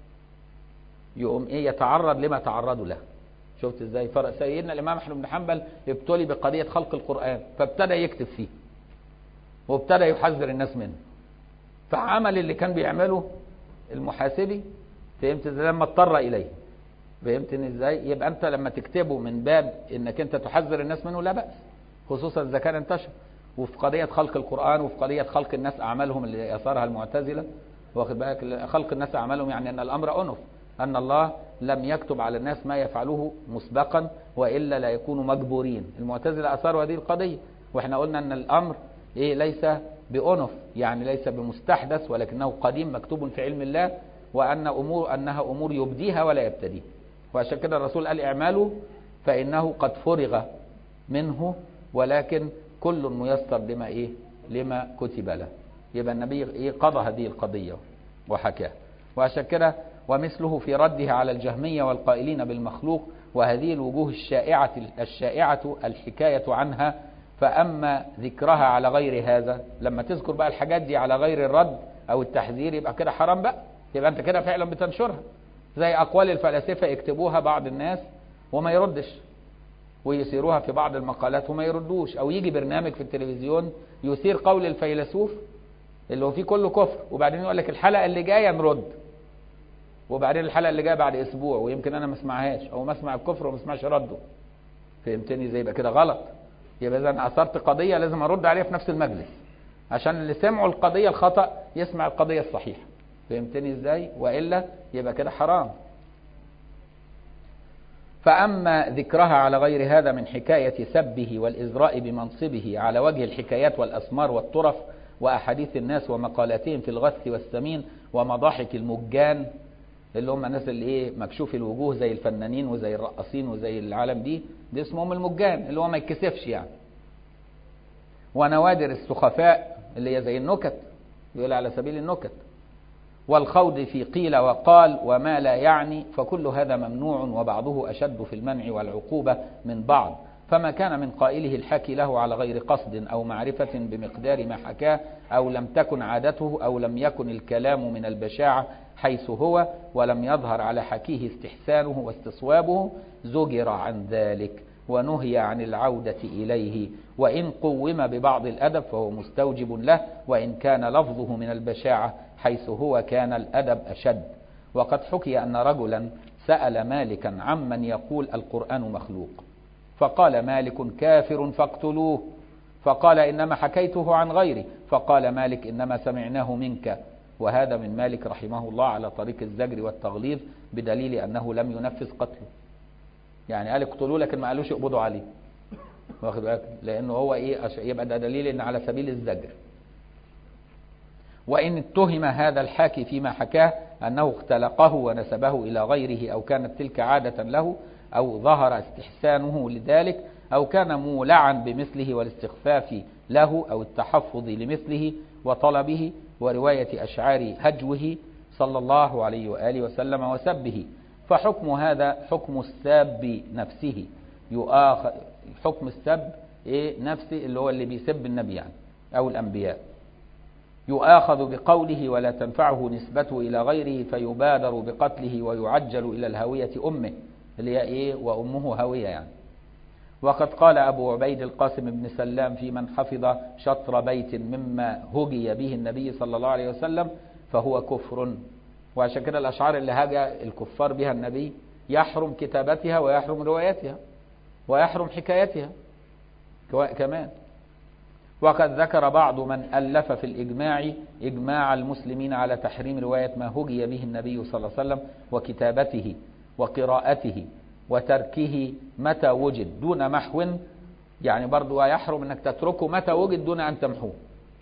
يقوم إيه يتعرض لما تعرضوا له شفت إزاي فرق سيدنا الإمام أحمد بن حنبل ابتلي بقضية خلق القرآن فابتدى يكتب فيه وابتدى يحذر الناس منه فعمل اللي كان بيعمله المحاسبي فهمت ازاي لما اضطر اليه فهمتني ازاي يبقى انت لما تكتبه من باب انك انت تحذر الناس منه لا باس خصوصا اذا كان انتشر وفي قضيه خلق القران وفي قضيه خلق الناس اعمالهم اللي اثارها المعتزله واخد بالك خلق الناس اعمالهم يعني ان الامر انف ان الله لم يكتب على الناس ما يفعله مسبقا والا لا يكونوا مجبورين المعتزله اثاروا هذه القضيه واحنا قلنا ان الامر ايه ليس بأنف يعني ليس بمستحدث ولكنه قديم مكتوب في علم الله وأن أمور أنها أمور يبديها ولا يبتديها وعشان كده الرسول قال اعملوا فإنه قد فرغ منه ولكن كل ميسر لما إيه لما كتب له يبقى النبي إيه قضى هذه القضية وحكاها وعشان كده ومثله في رده على الجهمية والقائلين بالمخلوق وهذه الوجوه الشائعة الشائعة الحكاية عنها فأما ذكرها على غير هذا لما تذكر بقى الحاجات دي على غير الرد أو التحذير يبقى كده حرام بقى يبقى أنت كده فعلا بتنشرها زي أقوال الفلاسفة يكتبوها بعض الناس وما يردش ويثيروها في بعض المقالات وما يردوش أو يجي برنامج في التلفزيون يثير قول الفيلسوف اللي هو فيه كله كفر وبعدين يقول لك الحلقة اللي جاية نرد وبعدين الحلقة اللي جاية بعد أسبوع ويمكن أنا ما اسمعهاش أو ما اسمع الكفر وما اسمعش رده فهمتني زي يبقى كده غلط يبقى اذا اثرت قضيه لازم ارد عليها في نفس المجلس عشان اللي سمعوا القضيه الخطا يسمع القضيه الصحيحه فهمتني ازاي والا يبقى كده حرام فاما ذكرها على غير هذا من حكايه سبه والازراء بمنصبه على وجه الحكايات والاسمار والطرف واحاديث الناس ومقالاتهم في الغث والسمين ومضاحك المجان اللي هم الناس اللي ايه مكشوف الوجوه زي الفنانين وزي الرقاصين وزي العالم دي دي اسمهم المجان اللي هو ما يتكسفش يعني ونوادر السخفاء اللي هي زي النكت يقول على سبيل النكت والخوض في قيل وقال وما لا يعني فكل هذا ممنوع وبعضه أشد في المنع والعقوبة من بعض فما كان من قائله الحكي له على غير قصد أو معرفة بمقدار ما حكاه أو لم تكن عادته أو لم يكن الكلام من البشاعة حيث هو ولم يظهر على حكيه استحسانه واستصوابه زجر عن ذلك ونهي عن العودة إليه وإن قوم ببعض الأدب فهو مستوجب له وإن كان لفظه من البشاعة حيث هو كان الأدب أشد وقد حكي أن رجلا سأل مالكا عمن يقول القرآن مخلوق فقال مالك كافر فاقتلوه فقال إنما حكيته عن غيري فقال مالك إنما سمعناه منك وهذا من مالك رحمه الله على طريق الزجر والتغليظ بدليل أنه لم ينفذ قتله يعني قال اقتلوه لكن ما قالوش اقبضوا عليه واخد بالك لانه هو ايه يبقى ده دليل ان على سبيل الزجر وان اتهم هذا الحاكي فيما حكاه انه اختلقه ونسبه الى غيره او كانت تلك عاده له او ظهر استحسانه لذلك او كان مولعا بمثله والاستخفاف له او التحفظ لمثله وطلبه وروايه اشعار هجوه صلى الله عليه واله وسلم وسبه فحكم هذا حكم الساب نفسه يؤاخذ حكم السب ايه نفسي اللي هو اللي بيسب النبي يعني او الانبياء يؤاخذ بقوله ولا تنفعه نسبته الى غيره فيبادر بقتله ويعجل الى الهويه امه اللي هي ايه وامه هاويه يعني وقد قال ابو عبيد القاسم بن سلام في من حفظ شطر بيت مما هجي به النبي صلى الله عليه وسلم فهو كفر وعشان كده الاشعار اللي هاجى الكفار بها النبي يحرم كتابتها ويحرم روايتها ويحرم حكايتها كمان وقد ذكر بعض من ألف في الإجماع إجماع المسلمين على تحريم رواية ما هجي به النبي صلى الله عليه وسلم وكتابته وقراءته وتركه متى وجد دون محو يعني برضو يحرم أنك تتركه متى وجد دون أن تمحوه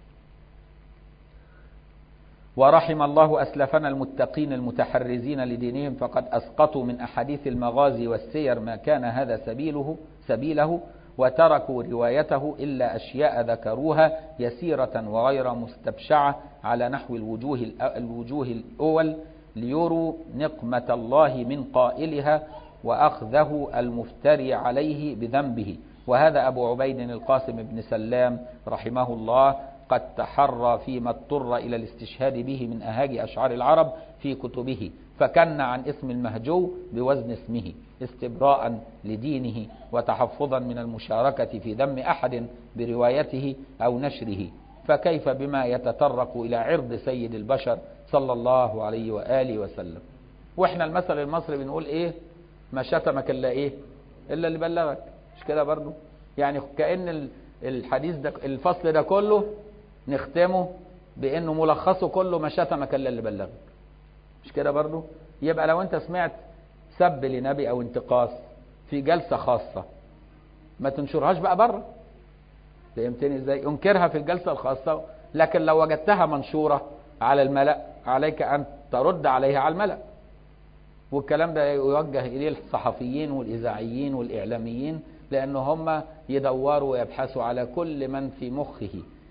ورحم الله أسلفنا المتقين المتحرزين لدينهم فقد أسقطوا من أحاديث المغازي والسير ما كان هذا سبيله سبيله وتركوا روايته إلا أشياء ذكروها يسيرة وغير مستبشعة على نحو الوجوه الوجوه الأول ليروا نقمة الله من قائلها وأخذه المفتري عليه بذنبه وهذا أبو عبيد القاسم بن سلام رحمه الله قد تحرى فيما اضطر إلى الاستشهاد به من أهاج أشعار العرب في كتبه فكن عن اسم المهجو بوزن اسمه استبراء لدينه وتحفظا من المشاركة في ذم أحد بروايته أو نشره فكيف بما يتطرق إلى عرض سيد البشر صلى الله عليه وآله وسلم وإحنا المثل المصري بنقول إيه ما شتمك إلا إيه إلا اللي بلغك مش كده برضو يعني كأن الحديث ده الفصل ده كله نختمه بأنه ملخصه كله ما شتمك إلا اللي بلغك مش كده برضو يبقى لو انت سمعت سب لنبي او انتقاص في جلسة خاصة ما تنشرهاش بقى بره فهمتني ازاي انكرها في الجلسة الخاصة لكن لو وجدتها منشورة على الملأ عليك ان ترد عليها على الملأ والكلام ده يوجه اليه الصحفيين والاذاعيين والاعلاميين لان هم يدوروا ويبحثوا على كل من في مخه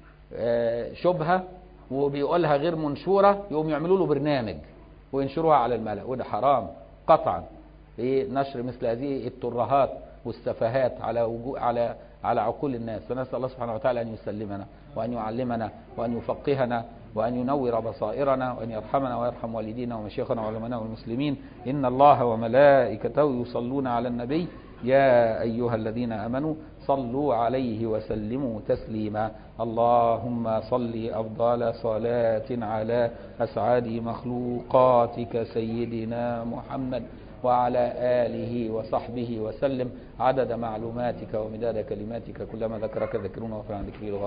شبهة وبيقولها غير منشورة يقوم يعملوا له برنامج وينشروها على الملأ وده حرام قطعا ايه نشر مثل هذه الترهات والسفاهات على وجو على على عقول الناس فنسال الله سبحانه وتعالى ان يسلمنا وان يعلمنا وان يفقهنا وان ينور بصائرنا وان يرحمنا ويرحم والدينا ومشايخنا وعلماء والمسلمين ان الله وملائكته يصلون على النبي يا ايها الذين امنوا صلوا عليه وسلموا تسليما اللهم صل أفضل صلاة على أسعد مخلوقاتك سيدنا محمد وعلى آله وصحبه وسلم عدد معلوماتك ومداد كلماتك كلما ذكرك ذكرون وفي عن ذكري